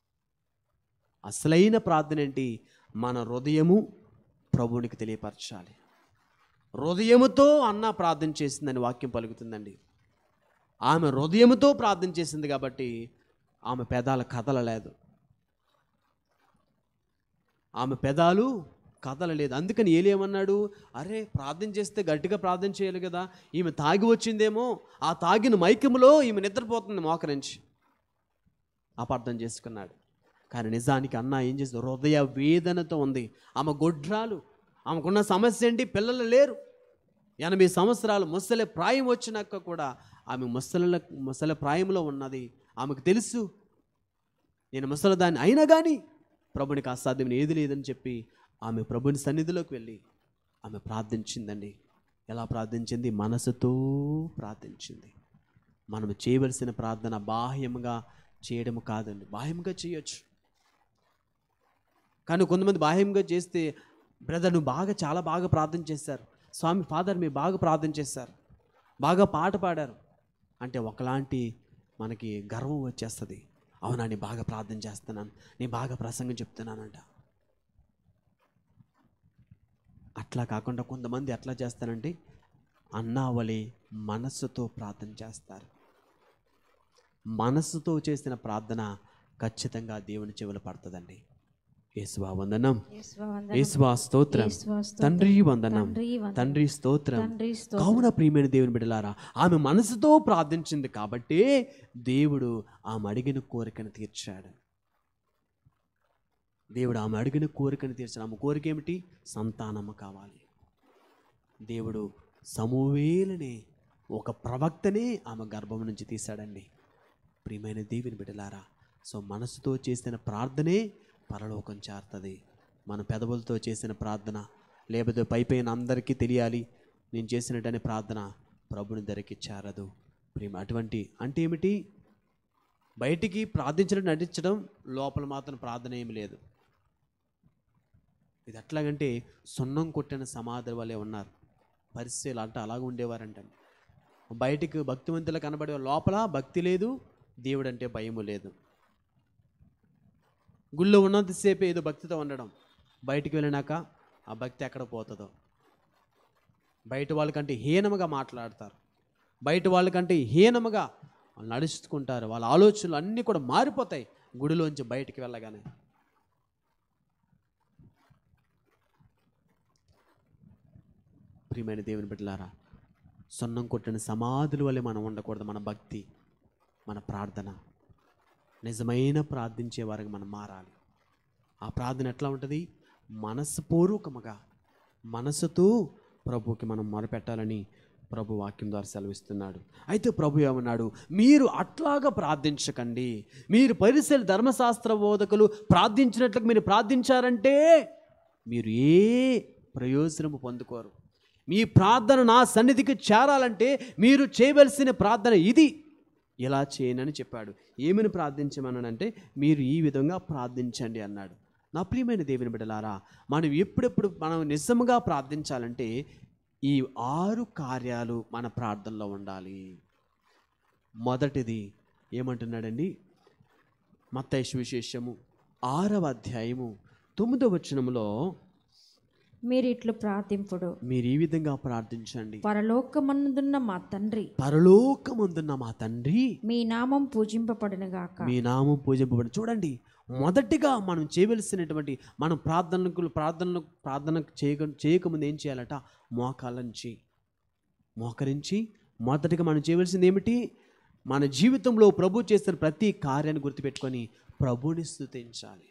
అసలైన ప్రార్థన ఏంటి మన హృదయము ప్రభువునికి తెలియపరచాలి హృదయముతో అన్న ప్రార్థన చేసిందని వాక్యం పలుకుతుందండి ఆమె హృదయముతో ప్రార్థన చేసింది కాబట్టి ఆమె పెదాల కదలలేదు ఆమె పెదాలు కదలలేదు అందుకని ఏలి ఏమన్నాడు అరే ప్రార్థన చేస్తే గట్టిగా ప్రార్థన చేయాలి కదా ఈమె తాగి వచ్చిందేమో ఆ తాగిన మైకములో ఈమె నిద్రపోతుంది మోకరించి అపార్థం చేసుకున్నాడు కానీ నిజానికి అన్న ఏం చేస్తుంది హృదయ వేదనతో ఉంది ఆమె గొడ్రాలు ఆమెకున్న సమస్య ఏంటి పిల్లలు లేరు ఎనభై సంవత్సరాలు ముసలి ప్రాయం వచ్చినాక కూడా ఆమె ముసల ముసలి ప్రాయంలో ఉన్నది ఆమెకు తెలుసు నేను ముసలదాన్ని అయినా కానీ ప్రభునికి అసాధ్యం ఏది లేదని చెప్పి ఆమె ప్రభుని సన్నిధిలోకి వెళ్ళి ఆమె ప్రార్థించిందండి ఎలా ప్రార్థించింది మనసుతో ప్రార్థించింది మనం చేయవలసిన ప్రార్థన బాహ్యంగా చేయడం కాదండి బాహ్యంగా చేయొచ్చు కానీ కొంతమంది బాహ్యంగా చేస్తే బ్రదర్ నువ్వు బాగా చాలా బాగా ప్రార్థన చేశారు స్వామి ఫాదర్ మీరు బాగా ప్రార్థన చేశారు బాగా పాట పాడారు అంటే ఒకలాంటి మనకి గర్వం వచ్చేస్తుంది అవునా నేను బాగా ప్రార్థన చేస్తున్నాను నేను బాగా ప్రసంగం చెప్తున్నానంట అట్లా కాకుండా కొంతమంది ఎట్లా చేస్తారంటే అన్నావలే మనస్సుతో ప్రార్థన చేస్తారు మనస్సుతో చేసిన ప్రార్థన ఖచ్చితంగా దేవుని చెవులు పడుతుందండి యేసువా వందనం యేసువా స్తోత్రం తండ్రి వందనం తండ్రి వందనం. తండ్రి స్తోత్రం తండ్రి స్తోత్రం. కావున ప్రియమైన దేవుని బిడ్డలారా ఆమె మనసుతో ప్రార్థించింది కాబట్టి దేవుడు ఆమె అడిగిన కోరికను తీర్చాడు దేవుడు ఆమె అడిగిన కోరికను తీర్చాడు ఆమె కోరిక ఏమిటి సంతానము కావాలి దేవుడు సమూవేలని ఒక ప్రవక్తనే ఆమె గర్భం నుంచి తీశాడండి ప్రియమైన దేవుని బిడ్డలారా సో మనసుతో చేసిన ప్రార్థనే పరలోకం చేరుతుంది మన పెదవులతో చేసిన ప్రార్థన లేకపోతే పై పైన అందరికీ తెలియాలి నేను చేసినట్టనే ప్రార్థన ప్రభుని ధరికి చేరదు ప్రేమ అటువంటి అంటే ఏమిటి బయటికి ప్రార్థించడం నటించడం లోపల మాత్రం ప్రార్థన ఏమి లేదు ఇది ఎట్లాగంటే సున్నం కొట్టిన సమాధుల వల్లే ఉన్నారు పరిస్థితులు అంటే అలాగ ఉండేవారంటండి బయటికి భక్తివంతులు కనబడే లోపల భక్తి లేదు దేవుడు అంటే భయము లేదు గుళ్ళో ఉన్నంతసేపు ఏదో భక్తితో ఉండడం బయటికి వెళ్ళినాక ఆ భక్తి ఎక్కడ పోతుందో బయట వాళ్ళకంటే హీనముగా మాట్లాడతారు బయట వాళ్ళకంటే హీనముగా వాళ్ళు నడుచుకుంటారు వాళ్ళ ఆలోచనలు అన్నీ కూడా మారిపోతాయి గుడిలోంచి బయటికి వెళ్ళగానే ప్రియమైన దేవుని బిడ్డలారా సున్నం కొట్టిన సమాధుల వల్లే మనం ఉండకూడదు మన భక్తి మన ప్రార్థన నిజమైన ప్రార్థించే వారికి మనం మారాలి ఆ ప్రార్థన ఎట్లా ఉంటుంది మనస్పూర్వకముగా మనసుతో ప్రభుకి మనం మొరపెట్టాలని ప్రభు వాక్యం ద్వారా సెలవిస్తున్నాడు అయితే ప్రభు ఏమన్నాడు మీరు అట్లాగా ప్రార్థించకండి మీరు పరిశీలి ధర్మశాస్త్ర బోధకులు ప్రార్థించినట్లుగా మీరు ప్రార్థించారంటే మీరు ఏ ప్రయోజనము పొందుకోరు మీ ప్రార్థన నా సన్నిధికి చేరాలంటే మీరు చేయవలసిన ప్రార్థన ఇది ఇలా చేయనని చెప్పాడు ఏమని ప్రార్థించమన్నాడంటే మీరు ఈ విధంగా ప్రార్థించండి అన్నాడు నా ప్రియమైన దేవుని బిడ్డలారా మనం ఎప్పుడెప్పుడు మనం నిజంగా ప్రార్థించాలంటే ఈ ఆరు కార్యాలు మన ప్రార్థనలో ఉండాలి మొదటిది ఏమంటున్నాడండి మత్తైసు విశేషము ఆరవ అధ్యాయము తొమ్మిదవ వచనములో మీరు ఇట్లు ప్రార్థింపుడు మీరు ఈ విధంగా ప్రార్థించండి పరలోకమందున్న మా తండ్రి పరలోకమందున్న మా తండ్రి మీ నామం పూజింపబడునుగాక మీ నామం పూజింపబడి చూడండి మొదటిగా మనం చేయవలసినటువంటి మనం ప్రార్థనకు ప్రార్థనలు ప్రార్థన చేయక చేయకముందు ఏం చేయాలట మోకాలంచి మోకరించి మొదటిగా మనం చేయవలసింది ఏమిటి మన జీవితంలో ప్రభు చేస్తున్న ప్రతి కార్యాన్ని గుర్తుపెట్టుకొని ప్రభుని స్థుతించాలి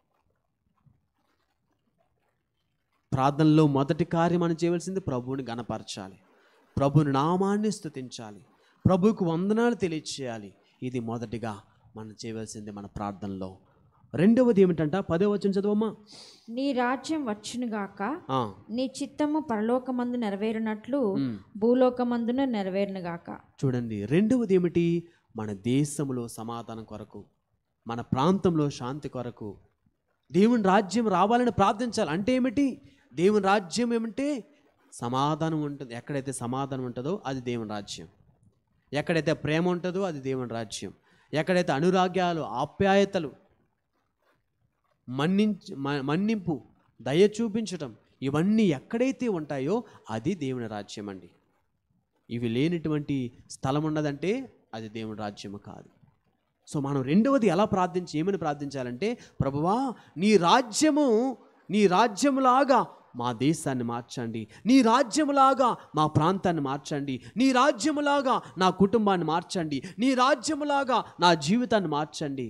ప్రార్థనలో మొదటి కార్యం మనం చేయవలసింది ప్రభువుని గణపరచాలి ప్రభుని నామాన్ని స్థుతించాలి ప్రభువుకు వందనాలు తెలియచేయాలి ఇది మొదటిగా మనం చేయవలసింది మన ప్రార్థనలో రెండవది ఏమిటంట పదో వచ్చిన చదువమ్మా నీ రాజ్యం వచ్చునుగాక ఆ, నీ చిత్తము పరలోకమందు నెరవేరునట్లు ఉమ్. భూలోకమందున నెరవేరునుగాక చూడండి రెండవది ఏమిటి మన దేశంలో సమాధానం కొరకు మన ప్రాంతంలో శాంతి కొరకు దేవుని రాజ్యం రావాలని ప్రార్థించాలి అంటే ఏమిటి దేవుని రాజ్యం ఏమంటే సమాధానం ఉంటుంది ఎక్కడైతే సమాధానం ఉంటుందో అది దేవుని రాజ్యం ఎక్కడైతే ప్రేమ ఉంటుందో అది దేవుని రాజ్యం ఎక్కడైతే అనురాగ్యాలు ఆప్యాయతలు మన్నించ మ- మన్నింపు దయ చూపించటం ఇవన్నీ ఎక్కడైతే ఉంటాయో అది దేవుని రాజ్యం అండి ఇవి లేనటువంటి స్థలం ఉన్నదంటే అది దేవుని రాజ్యము కాదు సో మనం రెండవది ఎలా ప్రార్థించి ఏమని ప్రార్థించాలంటే ప్రభువా నీ రాజ్యము నీ రాజ్యములాగా మా దేశాన్ని మార్చండి నీ రాజ్యములాగా మా ప్రాంతాన్ని మార్చండి నీ రాజ్యములాగా నా కుటుంబాన్ని మార్చండి నీ రాజ్యములాగా నా జీవితాన్ని మార్చండి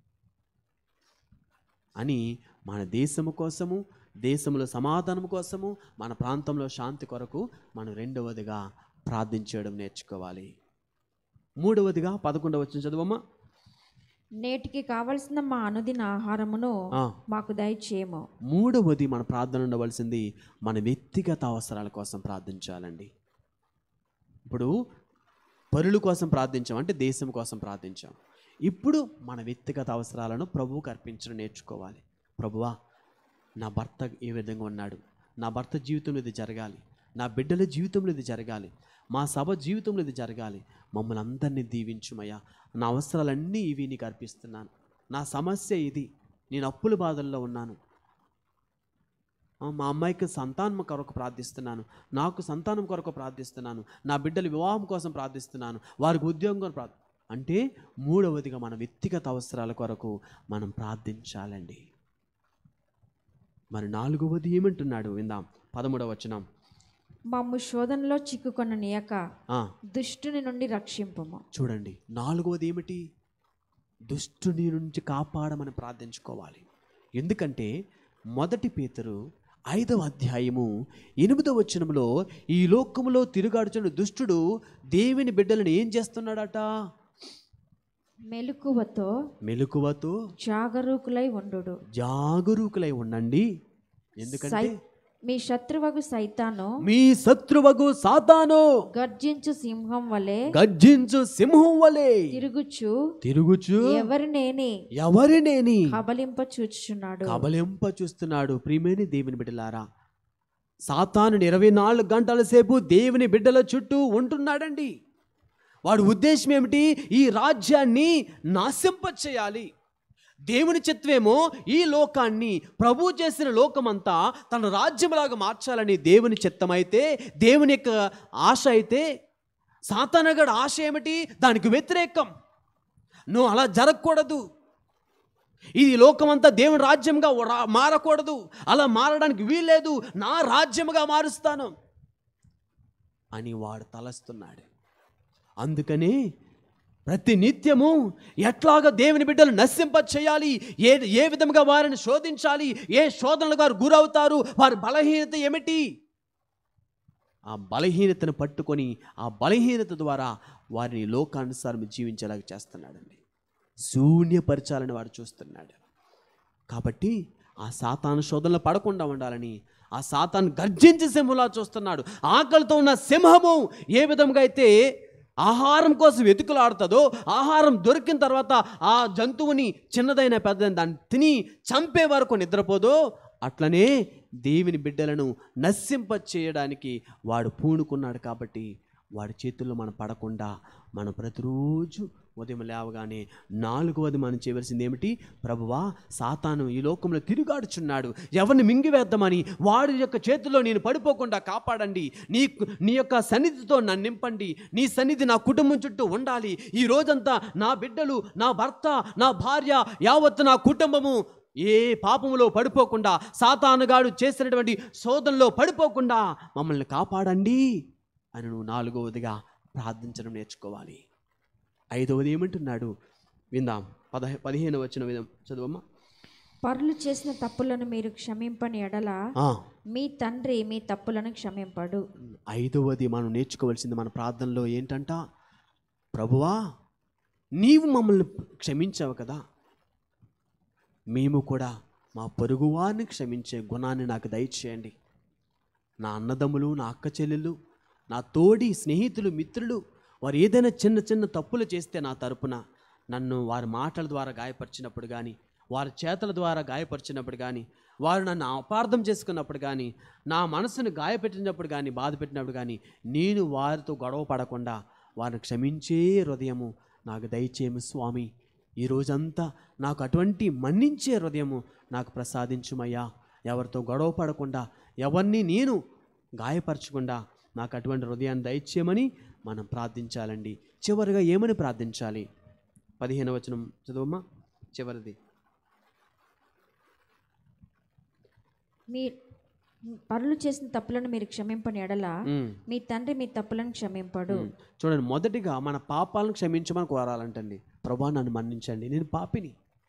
అని మన దేశము కోసము దేశంలో సమాధానం కోసము మన ప్రాంతంలో శాంతి కొరకు మనం రెండవదిగా ప్రార్థించడం నేర్చుకోవాలి మూడవదిగా పదకొండవ వచ్చిన చదువమ్మా నేటికి కావలసిన మా అనుదిన ఆహారమును ఆ. మాకు దయచేయము మూడవది మన ప్రార్థన ఉండవలసింది మన వ్యక్తిగత అవసరాల కోసం ప్రార్థించాలండి ఇప్పుడు పరుల కోసం ప్రార్థించాం అంటే దేశం కోసం ప్రార్థించాం ఇప్పుడు మన వ్యక్తిగత అవసరాలను ప్రభువుకు అర్పించడం నేర్చుకోవాలి ప్రభువా నా భర్త ఏ విధంగా ఉన్నాడు నా భర్త జీవితంలో ఇది జరగాలి నా బిడ్డల జీవితంలో ఇది జరగాలి మా సభ జీవితంలో ఇది జరగాలి మమ్మల్ని అందరినీ దీవించుమయ్యా నా అవసరాలన్నీ ఇవి నీకు అర్పిస్తున్నాను నా సమస్య ఇది నేను అప్పుల బాధల్లో ఉన్నాను ఆ, మా అమ్మాయికి సంతానం కొరకు ప్రార్థిస్తున్నాను నాకు సంతానం కొరకు ప్రార్థిస్తున్నాను నా బిడ్డల వివాహం కోసం ప్రార్థిస్తున్నాను వారికి ఉద్యోగం కొరకు ప్రార్థ అంటే మూడవదిగా మన వ్యక్తిగత అవసరాల కొరకు మనం ప్రార్థించాలండి మరి నాలుగవది ఏమంటున్నాడు విందాం పదమూడవ వచనం మమ్ము శోధనలో చిక్కుకొన నీయక ఆ, దుష్టుని నుండి రక్షింపము చూడండి నాలుగవది ఏమిటి దుష్టుని నుంచి కాపాడమని ప్రార్థించుకోవాలి ఎందుకంటే మొదటి పేతురు ఐదవ అధ్యాయము ఎనిమిదవ వచనంలో ఈ లోకములో తిరుగాడుచున్న దుష్టుడు దేవుని బిడ్డలను ఏం చేస్తున్నాడట మెలకువతో మెలకువతో జాగరూకులై ఉండు జాగరూకులై ఉండండి ఎందుకంటే మీ శత్రువగు సైతాను మీ శత్రువగు సాతాను గర్జించు సింహం వలె గర్జించు సింహం వలె తిరుగుచు తిరుగుచు ఎవరినేని ఎవరినేని కబలింప చూచుచున్నాడు కబలింప చూస్తున్నాడు ప్రియమైన దేవుని బిడ్డలారా సాతాను ఇరవై నాలుగు గంటల సేపు దేవుని బిడ్డల చుట్టూ ఉంటున్నాడండి వాడి ఉద్దేశం ఏమిటి ఈ రాజ్యాన్ని నాశింపచేయాలి దేవుని చిత్వేమో ఈ లోకాన్ని ప్రభు చేసిన లోకమంతా తన రాజ్యంలాగా మార్చాలని దేవుని చిత్తమైతే దేవుని యొక్క ఆశ అయితే సాతానగడ ఆశ ఏమిటి దానికి వ్యతిరేకం నువ్వు అలా జరగకూడదు ఈ లోకమంతా దేవుని రాజ్యంగా రా- మారకూడదు అలా మారడానికి వీల్లేదు నా రాజ్యముగా మారుస్తాను అని వాడు తలస్తున్నాడు అందుకని ప్రతి నిత్యము ఎట్లాగా దేవుని బిడ్డలు నశింప చేయాలి ఏ ఏ విధంగా వారిని శోధించాలి ఏ శోధనలు వారు గురవుతారు వారి బలహీనత ఏమిటి ఆ బలహీనతను పట్టుకొని ఆ బలహీనత ద్వారా వారిని లోకానుసారం జీవించేలాగా చేస్తున్నాడండి శూన్యపరచాలని వాడు చూస్తున్నాడు కాబట్టి ఆ సాతాను శోధనలో పడకుండా ఉండాలని ఆ సాతాను గర్జించి సింహంలా చూస్తున్నాడు ఆకలితో ఉన్న సింహము ఏ విధంగా అయితే ఆహారం కోసం వెతుకులాడుతుందో ఆహారం దొరికిన తర్వాత ఆ జంతువుని చిన్నదైన పెద్దదైన దాన్ని తిని చంపే వరకు నిద్రపోదో అట్లనే దేవుని బిడ్డలను నశింప చేయడానికి వాడు పూనుకున్నాడు కాబట్టి వాడి చేతుల్లో మనం పడకుండా మనం ప్రతిరోజు ఉదయం లేవగానే నాలుగవది మనం చేయవలసింది ఏమిటి ప్రభువా సాతాను ఈ లోకంలో తిరుగాడుచున్నాడు ఎవరిని మింగివేద్దామని వాడి యొక్క చేతిలో నేను పడిపోకుండా కాపాడండి నీ నీ యొక్క సన్నిధితో నన్ను నింపండి నీ సన్నిధి నా కుటుంబం చుట్టూ ఉండాలి ఈ రోజంతా నా బిడ్డలు నా భర్త నా భార్య యావత్తు నా కుటుంబము ఏ పాపములో పడిపోకుండా సాతానుగాడు చేసినటువంటి శోధనలో పడిపోకుండా మమ్మల్ని కాపాడండి అని నువ్వు నాలుగవదిగా ప్రార్థించడం నేర్చుకోవాలి ఐదవది ఏమంటున్నాడు విందాం పదహ పదిహేను వచ్చిన విధం చదువమ్మా పరులు చేసిన తప్పులను మీరు క్షమింపని ఎడల ఆ, మీ తండ్రి మీ తప్పులను క్షమింపడు ఐదవది మనం నేర్చుకోవాల్సింది మన ప్రార్థనలో ఏంటంట ప్రభువా నీవు మమ్మల్ని క్షమించావు కదా మేము కూడా మా పొరుగువారిని క్షమించే గుణాన్ని నాకు దయచేయండి నా అన్నదమ్ములు నా అక్క చెల్లెళ్ళు నా తోడి స్నేహితులు మిత్రులు వారు ఏదైనా చిన్న చిన్న తప్పులు చేస్తే నా తరపున నన్ను వారి మాటల ద్వారా గాయపరిచినప్పుడు కానీ వారి చేతల ద్వారా గాయపరిచినప్పుడు కానీ వారు నన్ను అపార్థం చేసుకున్నప్పుడు కానీ నా మనసును గాయపెట్టినప్పుడు కానీ బాధ పెట్టినప్పుడు కానీ నేను వారితో గొడవ పడకుండా వారిని క్షమించే హృదయము నాకు దయచేయము స్వామి ఈ రోజంతా నాకు అటువంటి మన్నించే హృదయము నాకు ప్రసాదించుమయ్యా ఎవరితో గొడవ పడకుండా ఎవరిని నేను గాయపరచకుండా నాకు అటువంటి హృదయాన్ని దయచేయమని మనం ప్రార్థించాలండి చివరిగా ఏమని ప్రార్థించాలి పదిహేను వచనం చదువమ్మా చివరిది మీ పరులు చేసిన తప్పులను మీరు క్షమింపని ఎడల ఉమ్. మీ తండ్రి మీ తప్పులను క్షమింపడు చూడండి మొదటిగా మన పాపాలను క్షమించమని కోరాలంటండి ప్రభా నన్ను మన్నించండి నేను పాపిని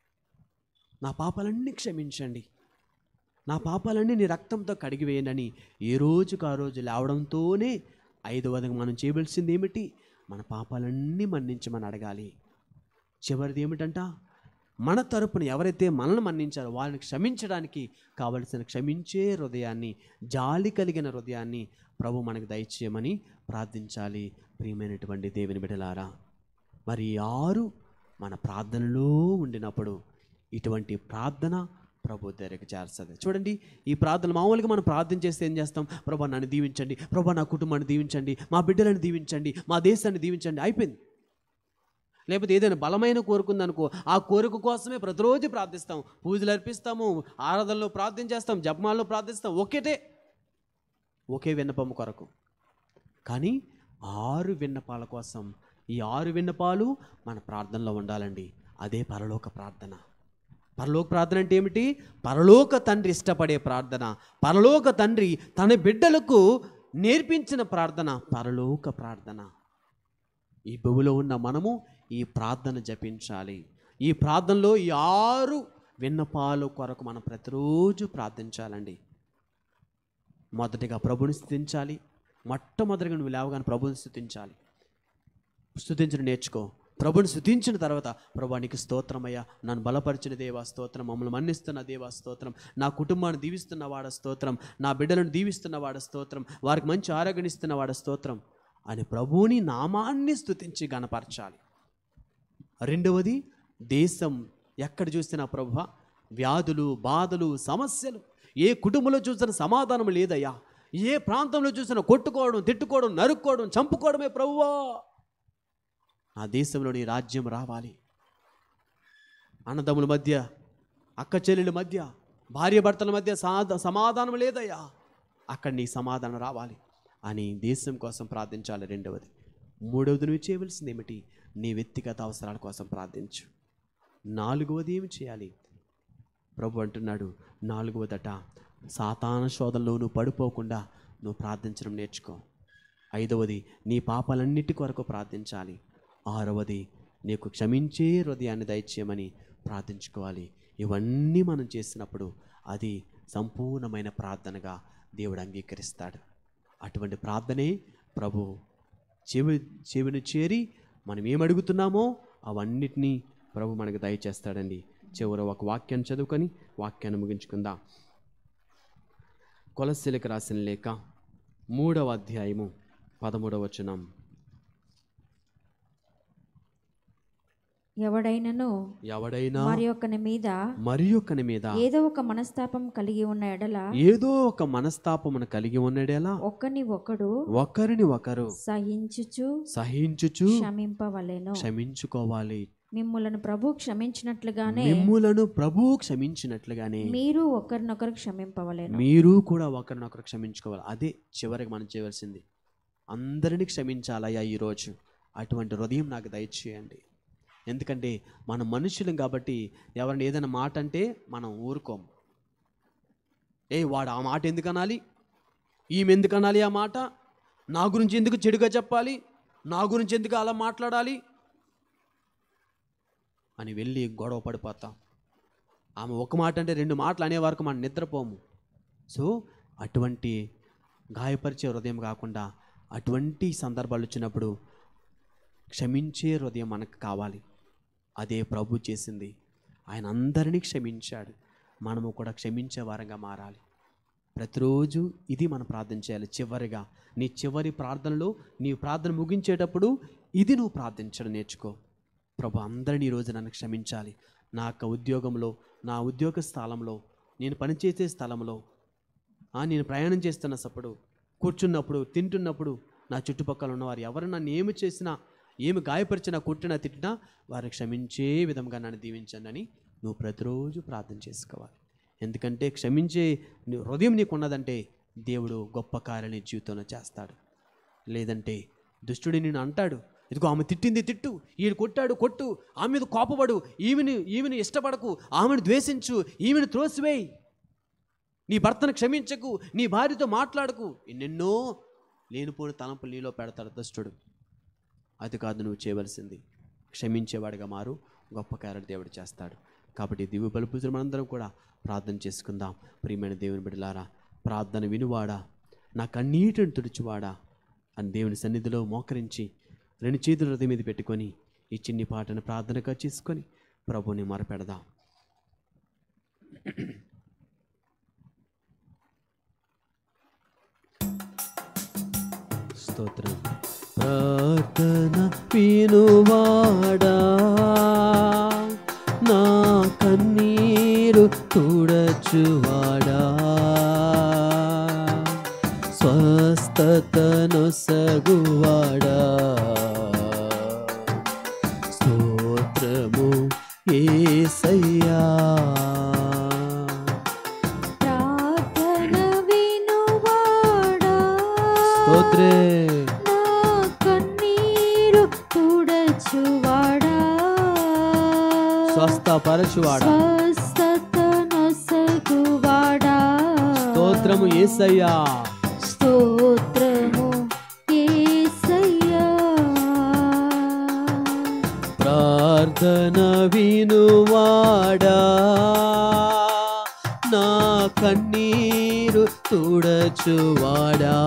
నా పాపాలన్నీ క్షమించండి నా పాపాలన్నీ నీ రక్తంతో కడిగివేయండి అని ఏ రోజుకు ఆ రోజు లేవడంతోనే ఐదవదిగా మనం చేయవలసింది ఏమిటి మన పాపాలన్నీ మన్నించమని అడగాలి చివరిది ఏమిటంట మన తరపున ఎవరైతే మనల్ని మన్నించారో వాళ్ళని క్షమించడానికి కావలసిన క్షమించే హృదయాన్ని జాలి కలిగిన హృదయాన్ని ప్రభు మనకు దయచేయమని ప్రార్థించాలి ప్రియమైనటువంటి దేవుని బిడలారా మరి ఈ ఆరు మన ప్రార్థనలో ఉండినప్పుడు ఇటువంటి ప్రార్థన ప్రభు దగ్గరికి చేస్తుంది చూడండి ఈ ప్రార్థన మామూలుగా మనం ప్రార్థన చేస్తే ఏం చేస్తాం ప్రభా నన్ను దీవించండి ప్రభా నా కుటుంబాన్ని దీవించండి మా బిడ్డలను దీవించండి మా దేశాన్ని దీవించండి అయిపోయింది లేకపోతే ఏదైనా బలమైన కోరిక ఉందనుకో ఆ కోరిక కోసమే ప్రతిరోజు ప్రార్థిస్తాం పూజలు అర్పిస్తాము ఆరాధనలో ప్రార్థన చేస్తాం జపమాల్లో ప్రార్థిస్తాం ఒకటే ఒకే విన్నపం కొరకు కానీ ఆరు విన్నపాల కోసం ఈ ఆరు విన్నపాలు మన ప్రార్థనలో ఉండాలండి అదే పరలోక ప్రార్థన పరలోక ప్రార్థన అంటే ఏమిటి పరలోక తండ్రి ఇష్టపడే ప్రార్థన పరలోక తండ్రి తన బిడ్డలకు నేర్పించిన ప్రార్థన పరలోక ప్రార్థన ఈ భూమిలో ఉన్న మనము ఈ ప్రార్థన జపించాలి ఈ ప్రార్థనలో ఈ ఆరు విన్నపాలు కొరకు మనం ప్రతిరోజు ప్రార్థించాలండి మొదటిగా ప్రభుని స్థుతించాలి మొట్టమొదటిగా నువ్వు లేవగానే ప్రభుని స్థుతించాలి స్థుతించడం నేర్చుకో ప్రభుని స్థుతించిన తర్వాత ప్రభా నీకు స్తోత్రమయ్యా నన్ను బలపరిచిన దేవా స్తోత్రం మమ్మల్ని మన్నిస్తున్న దేవా స్తోత్రం నా కుటుంబాన్ని దీవిస్తున్న వాడ స్తోత్రం నా బిడ్డలను దీవిస్తున్న వాడ స్తోత్రం వారికి మంచి ఆరోగ్యం ఇస్తున్న వాడ స్తోత్రం అని ప్రభువుని నామాన్ని స్థుతించి గణపరచాలి రెండవది దేశం ఎక్కడ చూసినా ప్రభు వ్యాధులు బాధలు సమస్యలు ఏ కుటుంబంలో చూసిన సమాధానం లేదయ్యా ఏ ప్రాంతంలో చూసినా కొట్టుకోవడం తిట్టుకోవడం నరుక్కోవడం చంపుకోవడమే ప్రభువా నా దేశంలో నీ రాజ్యం రావాలి అన్నదమ్ముల మధ్య అక్క చెల్లెల మధ్య భార్య భర్తల మధ్య సాధ సమాధానం లేదయ్యా అక్కడ నీ సమాధానం రావాలి అని దేశం కోసం ప్రార్థించాలి రెండవది మూడవది నువ్వు చేయవలసింది ఏమిటి నీ వ్యక్తిగత అవసరాల కోసం ప్రార్థించు నాలుగవది ఏమి చేయాలి ప్రభు అంటున్నాడు నాలుగవదట సాతాన శోధనలో నువ్వు పడిపోకుండా నువ్వు ప్రార్థించడం నేర్చుకో ఐదవది నీ పాపాలన్నిటి కొరకు ప్రార్థించాలి ఆరవది నీకు క్షమించే హృదయాన్ని దయచేయమని ప్రార్థించుకోవాలి ఇవన్నీ మనం చేసినప్పుడు అది సంపూర్ణమైన ప్రార్థనగా దేవుడు అంగీకరిస్తాడు అటువంటి ప్రార్థనే ప్రభు చెవి చెవిని చేరి మనం ఏం అడుగుతున్నామో అవన్నిటినీ ప్రభు మనకు దయచేస్తాడండి చివర ఒక వాక్యాన్ని చదువుకొని వాక్యాన్ని ముగించుకుందాం కొలస్సీలకు రాసిన లేఖ మూడవ అధ్యాయము పదమూడవ వచనం ఎవడైనను ఎవడైనా మరి ఒకని మీద మరి ఒక్కని మీద ఏదో ఒక మనస్తాపం కలిగి ఉన్న ఎడల ఏదో ఒక మనస్తాపమును కలిగి ఉన్నాడేలా ఒకని ఒకడు ఒకరిని ఒకరు సహించుచు సహించుచు క్షమింపవలెను క్షమించుకోవాలి మిమ్ములను ప్రభు క్షమించినట్లుగానే మిమ్ములను ప్రభువు క్షమించినట్లుగానే మీరు ఒకరినొకరు క్షమింపవలెను మీరు కూడా ఒకరినొకరు క్షమించుకోవాలి అదే చివరికి మనం చేయవలసింది అందరినీ క్షమించాలయ్యా ఈరోజు అటువంటి హృదయం నాకు దయచేయండి ఎందుకంటే మనం మనుషులం కాబట్టి ఎవరిని ఏదైనా మాట అంటే మనం ఊరుకోం ఏ వాడు ఆ మాట ఎందుకు అనాలి ఈమె ఎందుకు అనాలి ఆ మాట నా గురించి ఎందుకు చెడుగా చెప్పాలి నా గురించి ఎందుకు అలా మాట్లాడాలి అని వెళ్ళి గొడవ పడిపోతాం ఆమె ఒక మాట అంటే రెండు మాటలు అనే వరకు మనం నిద్రపోము సో అటువంటి గాయపరిచే హృదయం కాకుండా అటువంటి సందర్భాలు వచ్చినప్పుడు క్షమించే హృదయం మనకు కావాలి అదే ప్రభు చేసింది ఆయన అందరినీ క్షమించాడు మనము కూడా క్షమించే వారంగా మారాలి ప్రతిరోజు ఇది మనం ప్రార్థన చేయాలి చివరిగా నీ చివరి ప్రార్థనలో నీ ప్రార్థన ముగించేటప్పుడు ఇది నువ్వు ప్రార్థించడం నేర్చుకో ప్రభు అందరినీ ఈరోజు నన్ను క్షమించాలి నా యొక్క ఉద్యోగంలో నా ఉద్యోగ స్థలంలో నేను పనిచేసే స్థలంలో ఆ, నేను ప్రయాణం చేస్తున్నప్పుడు కూర్చున్నప్పుడు తింటున్నప్పుడు నా చుట్టుపక్కల ఉన్నవారు ఎవరు నన్ను ఏమి చేసినా ఏమి గాయపరిచినా కొట్టినా తిట్టినా వారిని క్షమించే విధంగా నన్ను దీవించండి అని నువ్వు ప్రతిరోజు ప్రార్థన చేసుకోవాలి ఎందుకంటే క్షమించే నీ హృదయం నీకు ఉన్నదంటే దేవుడు గొప్ప కార్యాలు నీ జీవితంలో చేస్తాడు లేదంటే దుష్టుడు నేను అంటాడు ఇదిగో ఆమె తిట్టింది తిట్టు ఈయన కొట్టాడు కొట్టు ఆమె మీద కోపపడు ఈమెని ఈమెను ఇష్టపడకు ఆమెను ద్వేషించు ఈమెను త్రోసివేయి నీ భర్తను క్షమించకు నీ భార్యతో మాట్లాడకు ఎన్నెన్నో లేనిపోని తలంపులు నీలో పెడతాడు దుష్టుడు అది కాదు నువ్వు చేయవలసింది క్షమించేవాడిగా మారు గొప్ప కార్యాలు దేవుడు చేస్తాడు కాబట్టి దివ్య బలుపుతులు మనందరం కూడా ప్రార్థన చేసుకుందాం ప్రియమైన దేవుని బిడ్డలారా ప్రార్థన వినువాడా నా కన్నీటిని తుడిచివాడా అని దేవుని సన్నిధిలో మోకరించి రెండు చేతులు హృదయం మీద పెట్టుకొని ఈ చిన్ని పాటను ప్రార్థనగా చేసుకొని ప్రభుని మొరపెడదాం స్తోత్రం ప్రార్థన వినువాడా నా కన్నీరు తుడచువాడా స్వస్థతను సగువాడా స్తోత్రము ఏసయ్యా ప్రార్థన వినువాడా స్తోత్రే నా కన్నీరు తుడచువాడా స్వస్థపరచువాడా స్వస్థతనొసగువాడా స్తోత్రము ఏసయ్యా స్తోత్రము యేసయ్యా ప్రార్థన వినువాడా నా కన్నీరు తుడచువాడా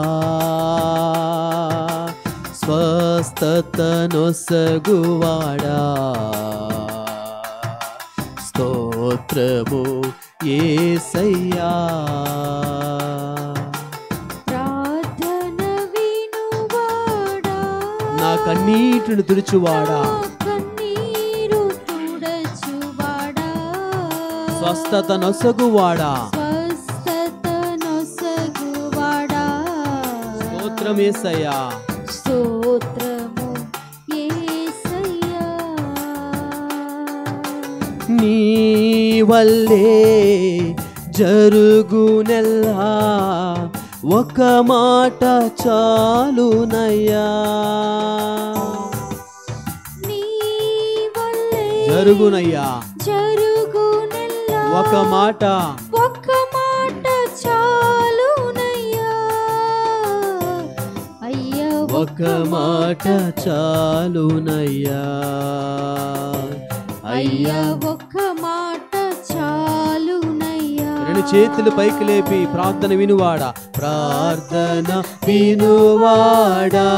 స్వస్థతనొసగువాడా స్తోత్రము ఏసయ్యా ప్రార్థన వినువాడా నా కన్నీటిని తుడుచువాడా నా కన్నీరు తుడచువాడా స్వస్థత నొసగువాడా స్వస్థతనొసగువాడా స్తోత్రం ఏసయ్యా స్తోత్రము యేసయ్యా నీ వల్లే జరుగునెల్లా ఒక మాట చాలునయ్యా నీ వల్లే జరుగునయ్యా జరుగునెల్లా ఒక మాట ఒక్క మాట చాలునయ్యా అయ్యా ఒక మాట చాలునయ్యా అయ్యా అయ్యా ఒక్క మాట చాలునయ్యా రెండు చేతులు పైకి లేపి ప్రార్థన వినువాడా ప్రార్థన వినువాడా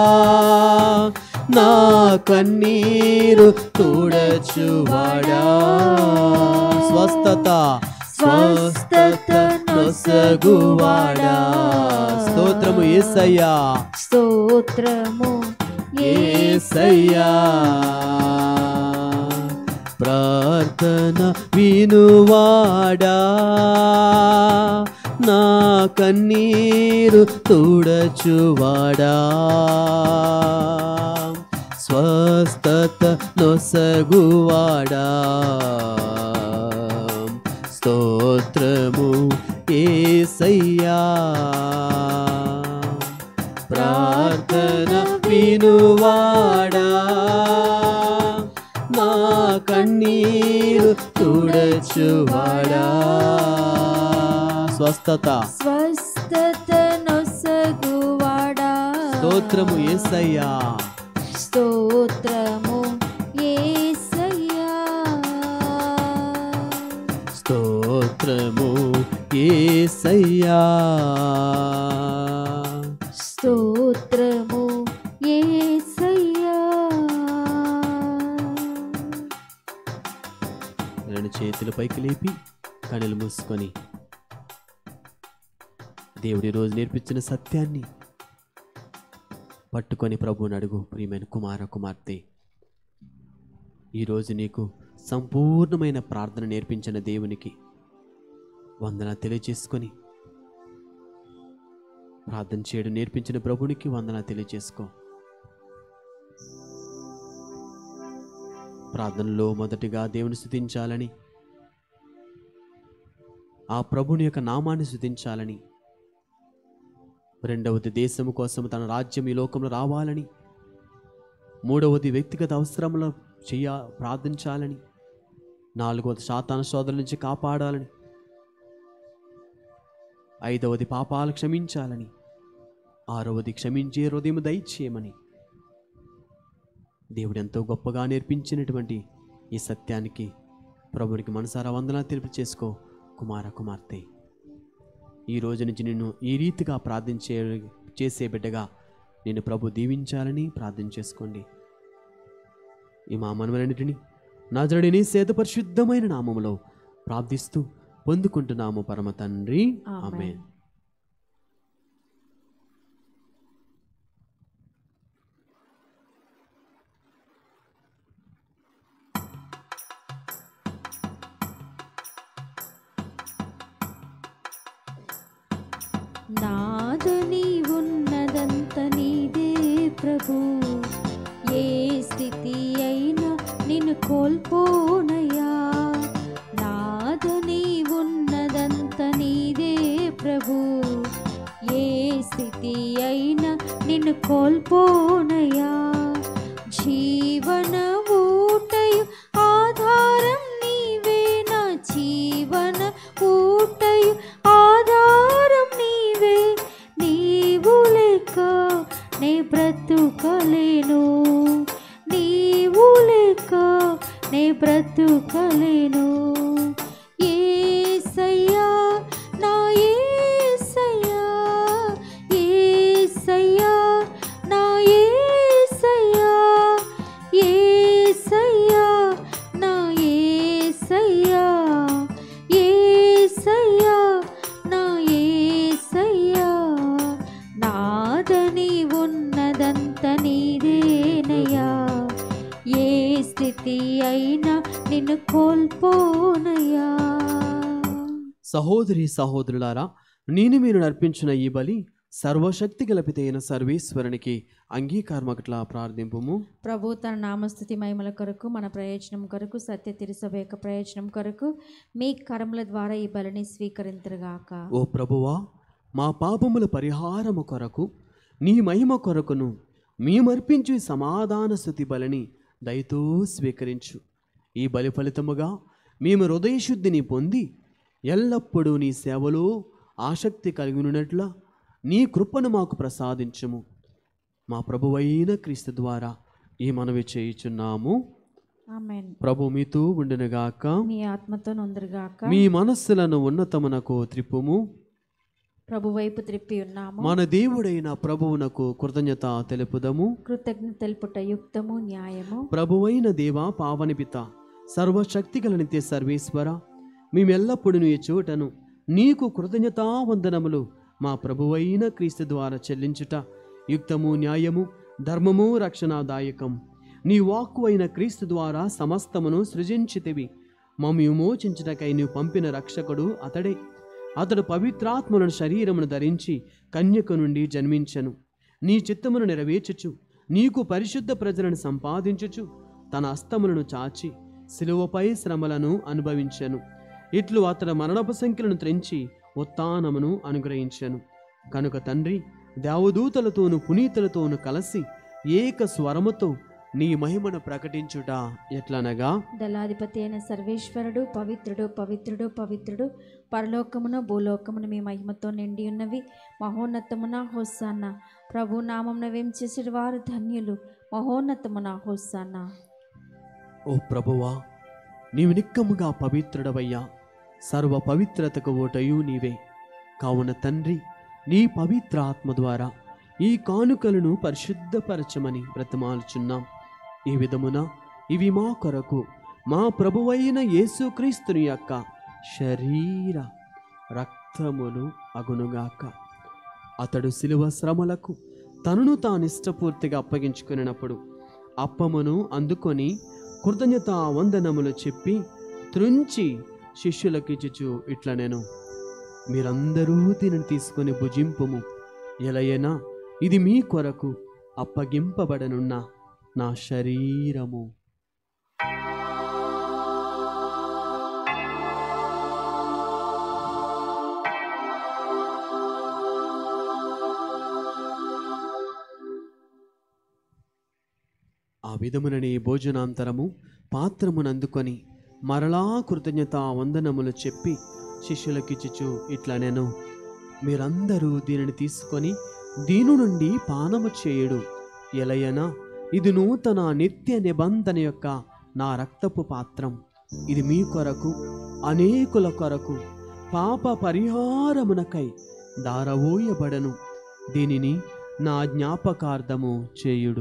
నా కన్నీరు తుడచువాడా స్వస్థత స్వస్థత నొసగువాడా స్తోత్రము ఏసయ్యా స్తోత్రము ఏసయ్యా ప్రార్థన వినువాడా నా కన్నీరు తుడచువాడా స్వస్థత నొసగువాడా స్తోత్రము ఏసయ్యా ప్రార్థన వినువాడా నా కన్నీరు తుడచువాడా స్వస్థత స్వస్థతనొసగువాడా స్తోత్రము ఏసయ్యా స్తోత్రము యేసయ్యా స్తోత్రము ఏసయ్యా స్తోత్రము యేసయ్యా రెండు చేతుల పైకి లేపి కనులు మూసుకొని దేవుడి రోజు నేర్పించిన సత్యాన్ని పట్టుకొని ప్రభువుని అడుగు ప్రియమైన కుమార కుమార్తె ఈరోజు నీకు సంపూర్ణమైన ప్రార్థన నేర్పించిన దేవునికి వందన తెలియచేసుకొని ప్రార్థన చేయడం నేర్పించిన ప్రభునికి వందన తెలియచేసుకో ప్రార్థనలో మొదటిగా దేవుని స్థుతించాలని ఆ ప్రభుని యొక్క నామాన్ని స్థుతించాలని రెండవది దేశము కోసం తన రాజ్యం ఈ లోకంలో రావాలని మూడవది వ్యక్తిగత అవసరములు చెయ్య ప్రార్థించాలని నాలుగవది శాతాన సోదరుల నుంచి కాపాడాలని ఐదవది పాపాలు క్షమించాలని ఆరవది క్షమించే హృదయం దయచేయమని దేవుడు ఎంతో గొప్పగా నేర్పించినటువంటి ఈ సత్యానికి ప్రభునికి మనసారా వందనా తెలుపు చేసుకో కుమార కుమార్తె ఈ రోజు నుంచి నిన్ను ఈ రీతిగా ప్రార్థించే చేసే బిడ్డగా నేను ప్రభు దీవించాలని ప్రార్థన చేసుకోండి ఈ మా మనవలన్నిటిని నాజరుడిని సేద పరిశుద్ధమైన నామములో ప్రార్థిస్తూ పొందుకుంటున్నాము పరమ తండ్రి ఆమేన్. ఆమెన్ నాదని ఉన్నదంత నీదే ప్రభు ఏ స్థితి అయినా నిన్ను కోల్పోనయ్యా నాదని ఉన్నదంత నీదే ప్రభు ఏ స్థితి అయినా నిన్ను కోల్పోనయ్యా జీవన ఊటయు ఆధారం నీవే నా జీవన ఊటయు ఆధారం నీవే నీవు లేక నే బ్రతుకలేను నీవు లేక నే బ్రతుకలేను ఏసయ్యా నా ఏసయ్యా ఏసయ్యా నా ఏసయ్యా ఏసయ్యా నా ఏసయ్యా ఏసయ్యా నా ఏసయ్యా నాదని ఉన్నదంత నీదేనయ్యా ఏ స్థితి అయినా నిన్ను కోల్పోనయ్యా సహోదరి సహోదరులారా నేను మీరు నర్పించిన ఈ బలి సర్వశక్తి గలపితైన సర్వేశ్వరునికి అంగీకారమగట్లా ప్రార్థింపుము ప్రభు తన నామస్థుతి మహిమల కొరకు మన ప్రయోజనం కొరకు సత్య తిరుసభ యొక్క ప్రయోజనం కొరకు మీ కరముల ద్వారా ఈ బలిని స్వీకరించరుగాక ఓ ప్రభువా మా పాపముల పరిహారము కొరకు నీ మహిమ కొరకును మేమర్పించు ఈ సమాధాన స్థుతి బలిని దయతో స్వీకరించు ఈ బలి ఫలితముగా మేము హృదయశుద్ధిని పొంది ఎల్లప్పుడూ నీ సేవలో ఆసక్తి కలిగి ఉన్నట్ల నీ కృపను మాకు ప్రసాదించుము మా ప్రభువైన క్రీస్తు ద్వారా ఈ మనవి చేయుచున్నాము ఆమెన్ ప్రభు మీతో ఉండునుగాక మీ ఆత్మతో నొందరుగాక మీ మనస్సులను ఉన్నతమునకు త్రిప్పుము ప్రభు వైపు త్రిప్పి ఉన్నాము మన దేవుడైన ప్రభువునకు కృతజ్ఞత తెలుపుదము కృతజ్ఞత తెలుపుట యుక్తము న్యాయము ప్రభువైన దేవా పావని పిత సర్వశక్తిగల నిత్య సర్వేశ్వర మేమెల్లప్పుడూ ఈ చోటను నీకు కృతజ్ఞతా వందనములు మా ప్రభువైన క్రీస్తు ద్వారా చెల్లించుట యుక్తము న్యాయము ధర్మము రక్షణాదాయకం నీ వాక్కు అయిన క్రీస్తు ద్వారా సమస్తమును సృజించితివి మమ్మ విమోచించుటకై నీవు పంపిన రక్షకుడు అతడే అతడు పవిత్రాత్మలను శరీరమును ధరించి కన్యక నుండి జన్మించెను నీ చిత్తమును నెరవేర్చుచు నీకు పరిశుద్ధ ప్రజలను సంపాదించుచు తన అస్తములను చాచి శిలువపై శ్రమలను అనుభవించెను ఇట్లు అతడు మరణపు సంఖ్యలను త్రెంచి ఉత్థానమును అనుగ్రహించెను కనుక తండ్రి దేవదూతలతోను పునీతులతోను కలిసి ఏక స్వరముతో నీ మహిమను ప్రకటించుట ఎట్లనగా దళాధిపతి అయిన సర్వేశ్వరుడు పవిత్రుడు పవిత్రుడు పవిత్రుడు పరలోకమున భూలోకమున మీ మహిమతో నిండి ఉన్నవి మహోన్నతమున హోస్సాన్న ప్రభు నామమున వేం చేసిన వారు ధన్యులు మహోన్నతమున హోస్సాన్న ఓ ప్రభువా నీవు నిక్కముగా పవిత్రుడవయ్యా సర్వ పవిత్రతకు ఓటయు నీవే కావున తండ్రి నీ పవిత్ర ఆత్మ ద్వారా ఈ కానుకలను పరిశుద్ధపరచమని బ్రతమాలుచున్నాం ఈ విధమున ఇవి మా కొరకు మా ప్రభువైన యేసుక్రీస్తుని యొక్క శరీర రక్తములు అగునుగాక అతడు శిలువ శ్రమలకు తనను తాను ఇష్టపూర్తిగా అప్పగించుకున్నప్పుడు అప్పమును అందుకొని కృతజ్ఞత వందనములు చెప్పి త్రుంచి శిష్యులకిచ్చుచు ఇట్లా నేను మీరందరూ దీనిని తీసుకొని భుజింపుము ఎలయనా ఇది మీ కొరకు అప్పగింపబడనున్న నా శరీరము ఆ విధమునని భోజనాంతరము పాత్రమునందుకొని మరలా కృతజ్ఞత వందనములు చెప్పి శిష్యులకిచ్చుచు ఇట్లా నేను మీరందరూ దీనిని తీసుకొని దీని నుండి పానము చేయుడు ఎలయనా ఇది నూతన నిత్య నిబంధన యొక్క నా రక్తపు పాత్రం ఇది మీ కొరకు అనేకుల కొరకు పాప పరిహారమునకై దారవోయబడను దీనిని నా జ్ఞాపకార్థము చేయుడు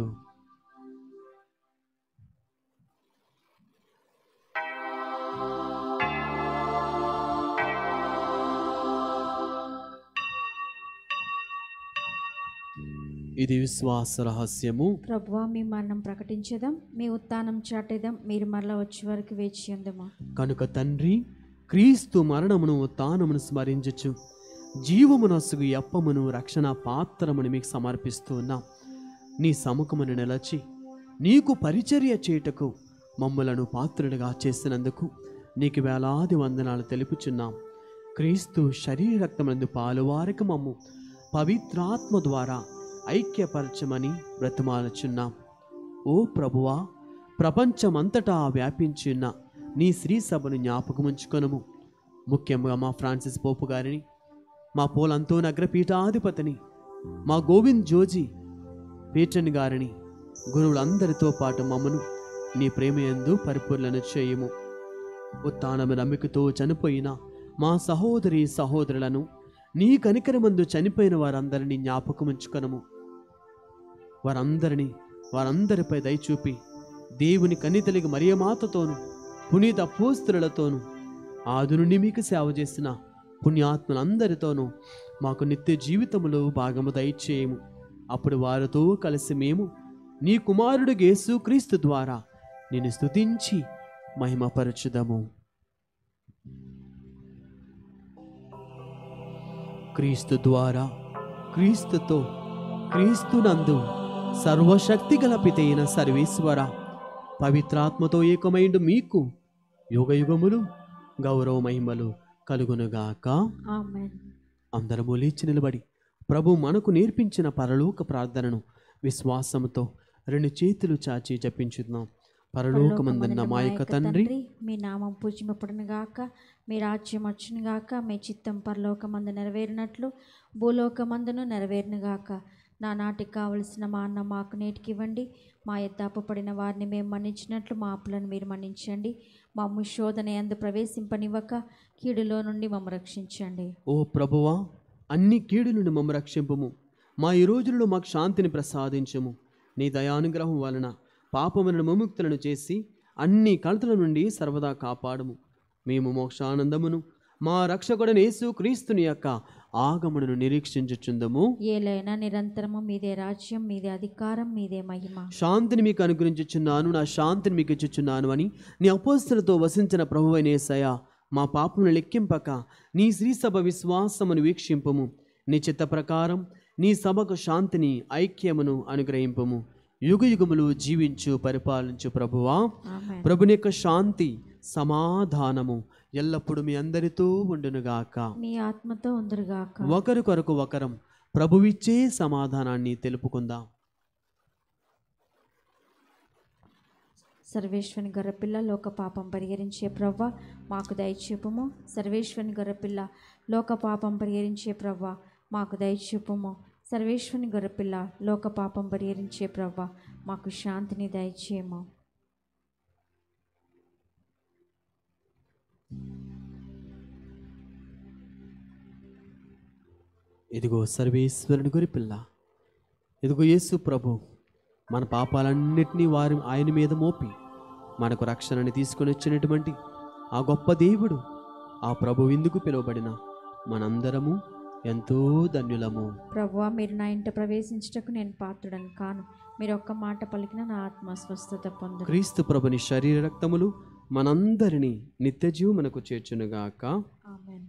ఇది విశ్వాస రహస్యము ప్రభువా మీ మరణం ప్రకటించదాం మీ ఉత్థానం చాటేదాం మీరు మరలా వచ్చే వరకు వేచి ఉందమా కనుక తండ్రి క్రీస్తు మరణమును తానమును స్మరించచ్చు జీవమునసుగు ఎప్పమును రక్షణ పాత్రమును మీకు సమర్పిస్తూ ఉన్నాం నీ సముఖమును నిలచి నీకు పరిచర్య చేయుటకు మమ్ములను పాత్రులుగా చేసినందుకు నీకు వేలాది వందనాలు తెలుపుచున్నాం క్రీస్తు శరీర రక్తమందు పాలువారికి మమ్ము పవిత్రాత్మ ద్వారా ఐక్యపరచమని బ్రతిమాలుచున్నాం ఓ ప్రభువా ప్రపంచమంతటా వ్యాపించిన నీ శ్రీ సభను జ్ఞాపకముంచుకొనము ముఖ్యంగా మా ఫ్రాన్సిస్ పోపు గారిని మా పోలంతో నగరపీఠాధిపతిని మా గోవింద్ జోజీ పీటన్ గారిని గురువులందరితో పాటు మమ్మను నీ ప్రేమయందు పరిపూర్ణను చేయము ఉత్తానము నమ్మికతో చనిపోయిన మా సహోదరి సహోదరులను నీ కనికరమందు చనిపోయిన వారందరినీ జ్ఞాపకముంచుకొనము వారందరినీ వారందరిపై దయచూపి దేవుని కన్నితలికి మరియమాతతోను పునీత పూస్తులతోనూ ఆది నుండి మీకు సేవ చేసిన పుణ్యాత్మలందరితోనూ మాకు నిత్య జీవితములో భాగము దయచేయము అప్పుడు వారితో కలిసి మేము నీ కుమారుడు యేసుక్రీస్తు ద్వారా నిన్ను స్తుతించి మహిమపరచుదము క్రీస్తు ద్వారా క్రీస్తుతో క్రీస్తునందు సర్వశక్తి గల పితైన సర్వేశ్వర పవిత్రాత్మతో ఏకమైండు మీకు యుగ యుగములు గౌరవ మహిమలు కలుగునుగాక ఆమెన్ అందరము లేచి నిలబడి ప్రభు మనకు నేర్పించిన పరలోక ప్రార్థనను విశ్వాసముతో రెండు చేతులు చాచి జపించుదాం పరలోకమందున్న మా యొక్క తండ్రి మీ నామం పూజింపబడును గాక మీ రాజ్యం వచ్చును గాక మీ చిత్తం పరలోకమందు నెరవేరినట్లు భూలోకమందును నెరవేరును గాక నా నాటికి కావలసిన మా అన్న మాకు నేటికి ఇవ్వండి మా ఎత్తాపడిన వారిని మేము మన్నించినట్లు మా అప్పులను మీరు మన్నించండి మా శోధన ఎందు ప్రవేశింపనివ్వక కీడులో నుండి మమ్మ రక్షించండి ఓ ప్రభువా అన్ని కీడు నుండి మమ్మ రక్షింపుము మా ఈ రోజులలో మాకు శాంతిని ప్రసాదించుము నీ దయానుగ్రహం వలన పాపములను ముముక్తులను చేసి అన్ని కలతల నుండి సర్వదా కాపాడుము మేము మోక్షానందమును మా రక్షకుడని యేసు క్రీస్తుని యొక్క ఆగమనును నిరీక్షించుచుందము ఏలైనా నిరంతరము మీదే రాజ్యం మీదే అధికారం మీదే మహిమ శాంతిని మీకు అనుగ్రహించుచున్నాను నా శాంతిని మీకు ఇచ్చుచున్నాను అని నీ అపోస్తులతో వసించిన ప్రభువైన యేసయ్య మా పాపమును లెక్కింపక నీ శ్రీ సభ విశ్వాసమును వీక్షింపము నీ చిత్త ప్రకారం నీ సభకు శాంతిని ఐక్యమును అనుగ్రహింపము యుగ యుగములు జీవించు పరిపాలించు ప్రభువా ఆమెన్ ప్రభుని యొక్క శాంతి సమాధానము ఎల్లప్పుడూ మీ అందరితో ఉండునుగాక మీ ఆత్మతో ఉందరుగాక ఒకరి కొరకు ఒకరం ప్రభువిచ్చే సమాధానాన్ని తెలుపుకుందాం సర్వేశ్వని గొర్రెపిల్ల లోక పాపం పరిహరించే ప్రవ్వ మాకు దయచూపుము సర్వేశ్వని గొర్రెపిల్ల లోక పాపం పరిహరించే ప్రవ్వ మాకు దయచూపుము సర్వేశ్వని గొర్రెపిల్ల లోక పాపం పరిహరించే ప్రవ్వ మాకు శాంతిని దయచేయము ఇదిగో సర్వేశ్వరుని గురి పిల్ల ఇదిగో యేసు ప్రభు మన పాపాలన్నిటినీ వారి ఆయన మీద మోపి మనకు రక్షణని తీసుకొని వచ్చినటువంటి ఆ గొప్ప దేవుడు ఆ ప్రభు ఎందుకు పిలువబడిన మనందరము ఎంతో ధన్యులము ప్రభువా మీరు నా ఇంట ప్రవేశించుటకు నేను పాత్రుడను కాను మీరు ఒక్క మాట పలికిన నా ఆత్మ స్వస్థత పొందు క్రీస్తు ప్రభుని శరీర రక్తములు మనందరినీ నిత్యజీవమునకు చేర్చునుగాక ఆమెన్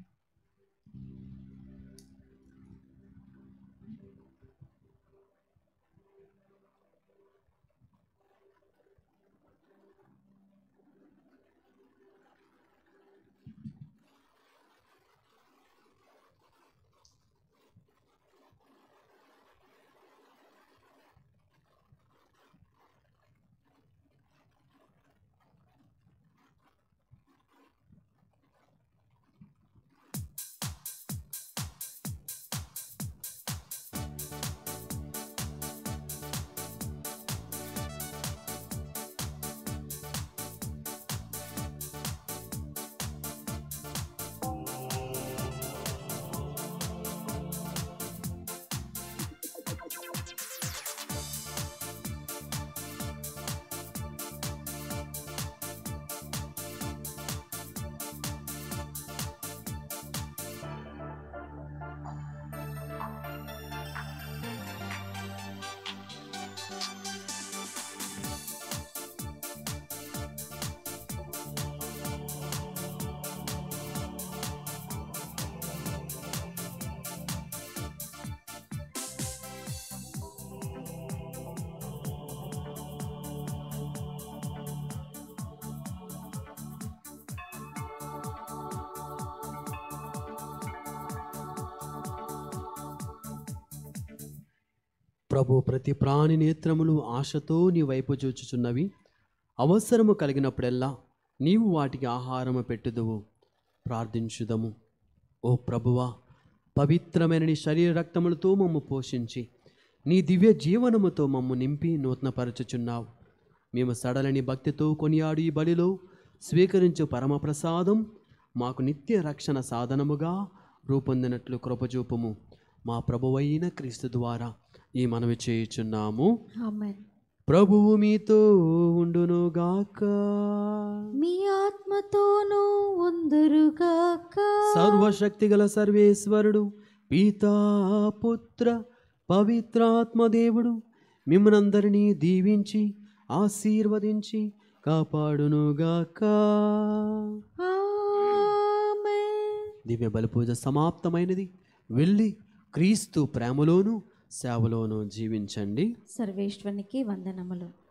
ప్రభు ప్రతి ప్రాణి నేత్రములు ఆశతో నీ వైపు చూచుచున్నవి అవసరము కలిగినప్పుడెల్లా నీవు వాటికి ఆహారము పెట్టుదువు ప్రార్థించుదము ఓ ప్రభువా పవిత్రమైన నీ శరీర రక్తములతో మమ్ము పోషించి నీ దివ్య జీవనముతో మమ్ము నింపి నూతనపరచుచున్నావు మేము సడలని భక్తితో కొనియాడు ఈ బలిలో స్వీకరించు పరమప్రసాదం మాకు నిత్య రక్షణ సాధనముగా రూపొందినట్లు కృపచూపుము మా ప్రభువైన క్రీస్తు ద్వారా ఈ మనవి చేయుచున్నాము ఆమెన్ ప్రభువు మీతో ఉండునుగాక మీ ఆత్మతోనూ ఉందురుగాక సర్వశక్తిగల సర్వేశ్వరుడు పితా పుత్ర పవిత్రాత్మదేవుడు మిమ్మనందరినీ దీవించి ఆశీర్వదించి కాపాడునుగాక ఆమేన్ దివ్య బలిపూజ సమాప్తమైనది వెళ్ళి క్రీస్తు ప్రేమలోను సేవలోను జీవించండి సర్వేశ్వరునికి వందనములు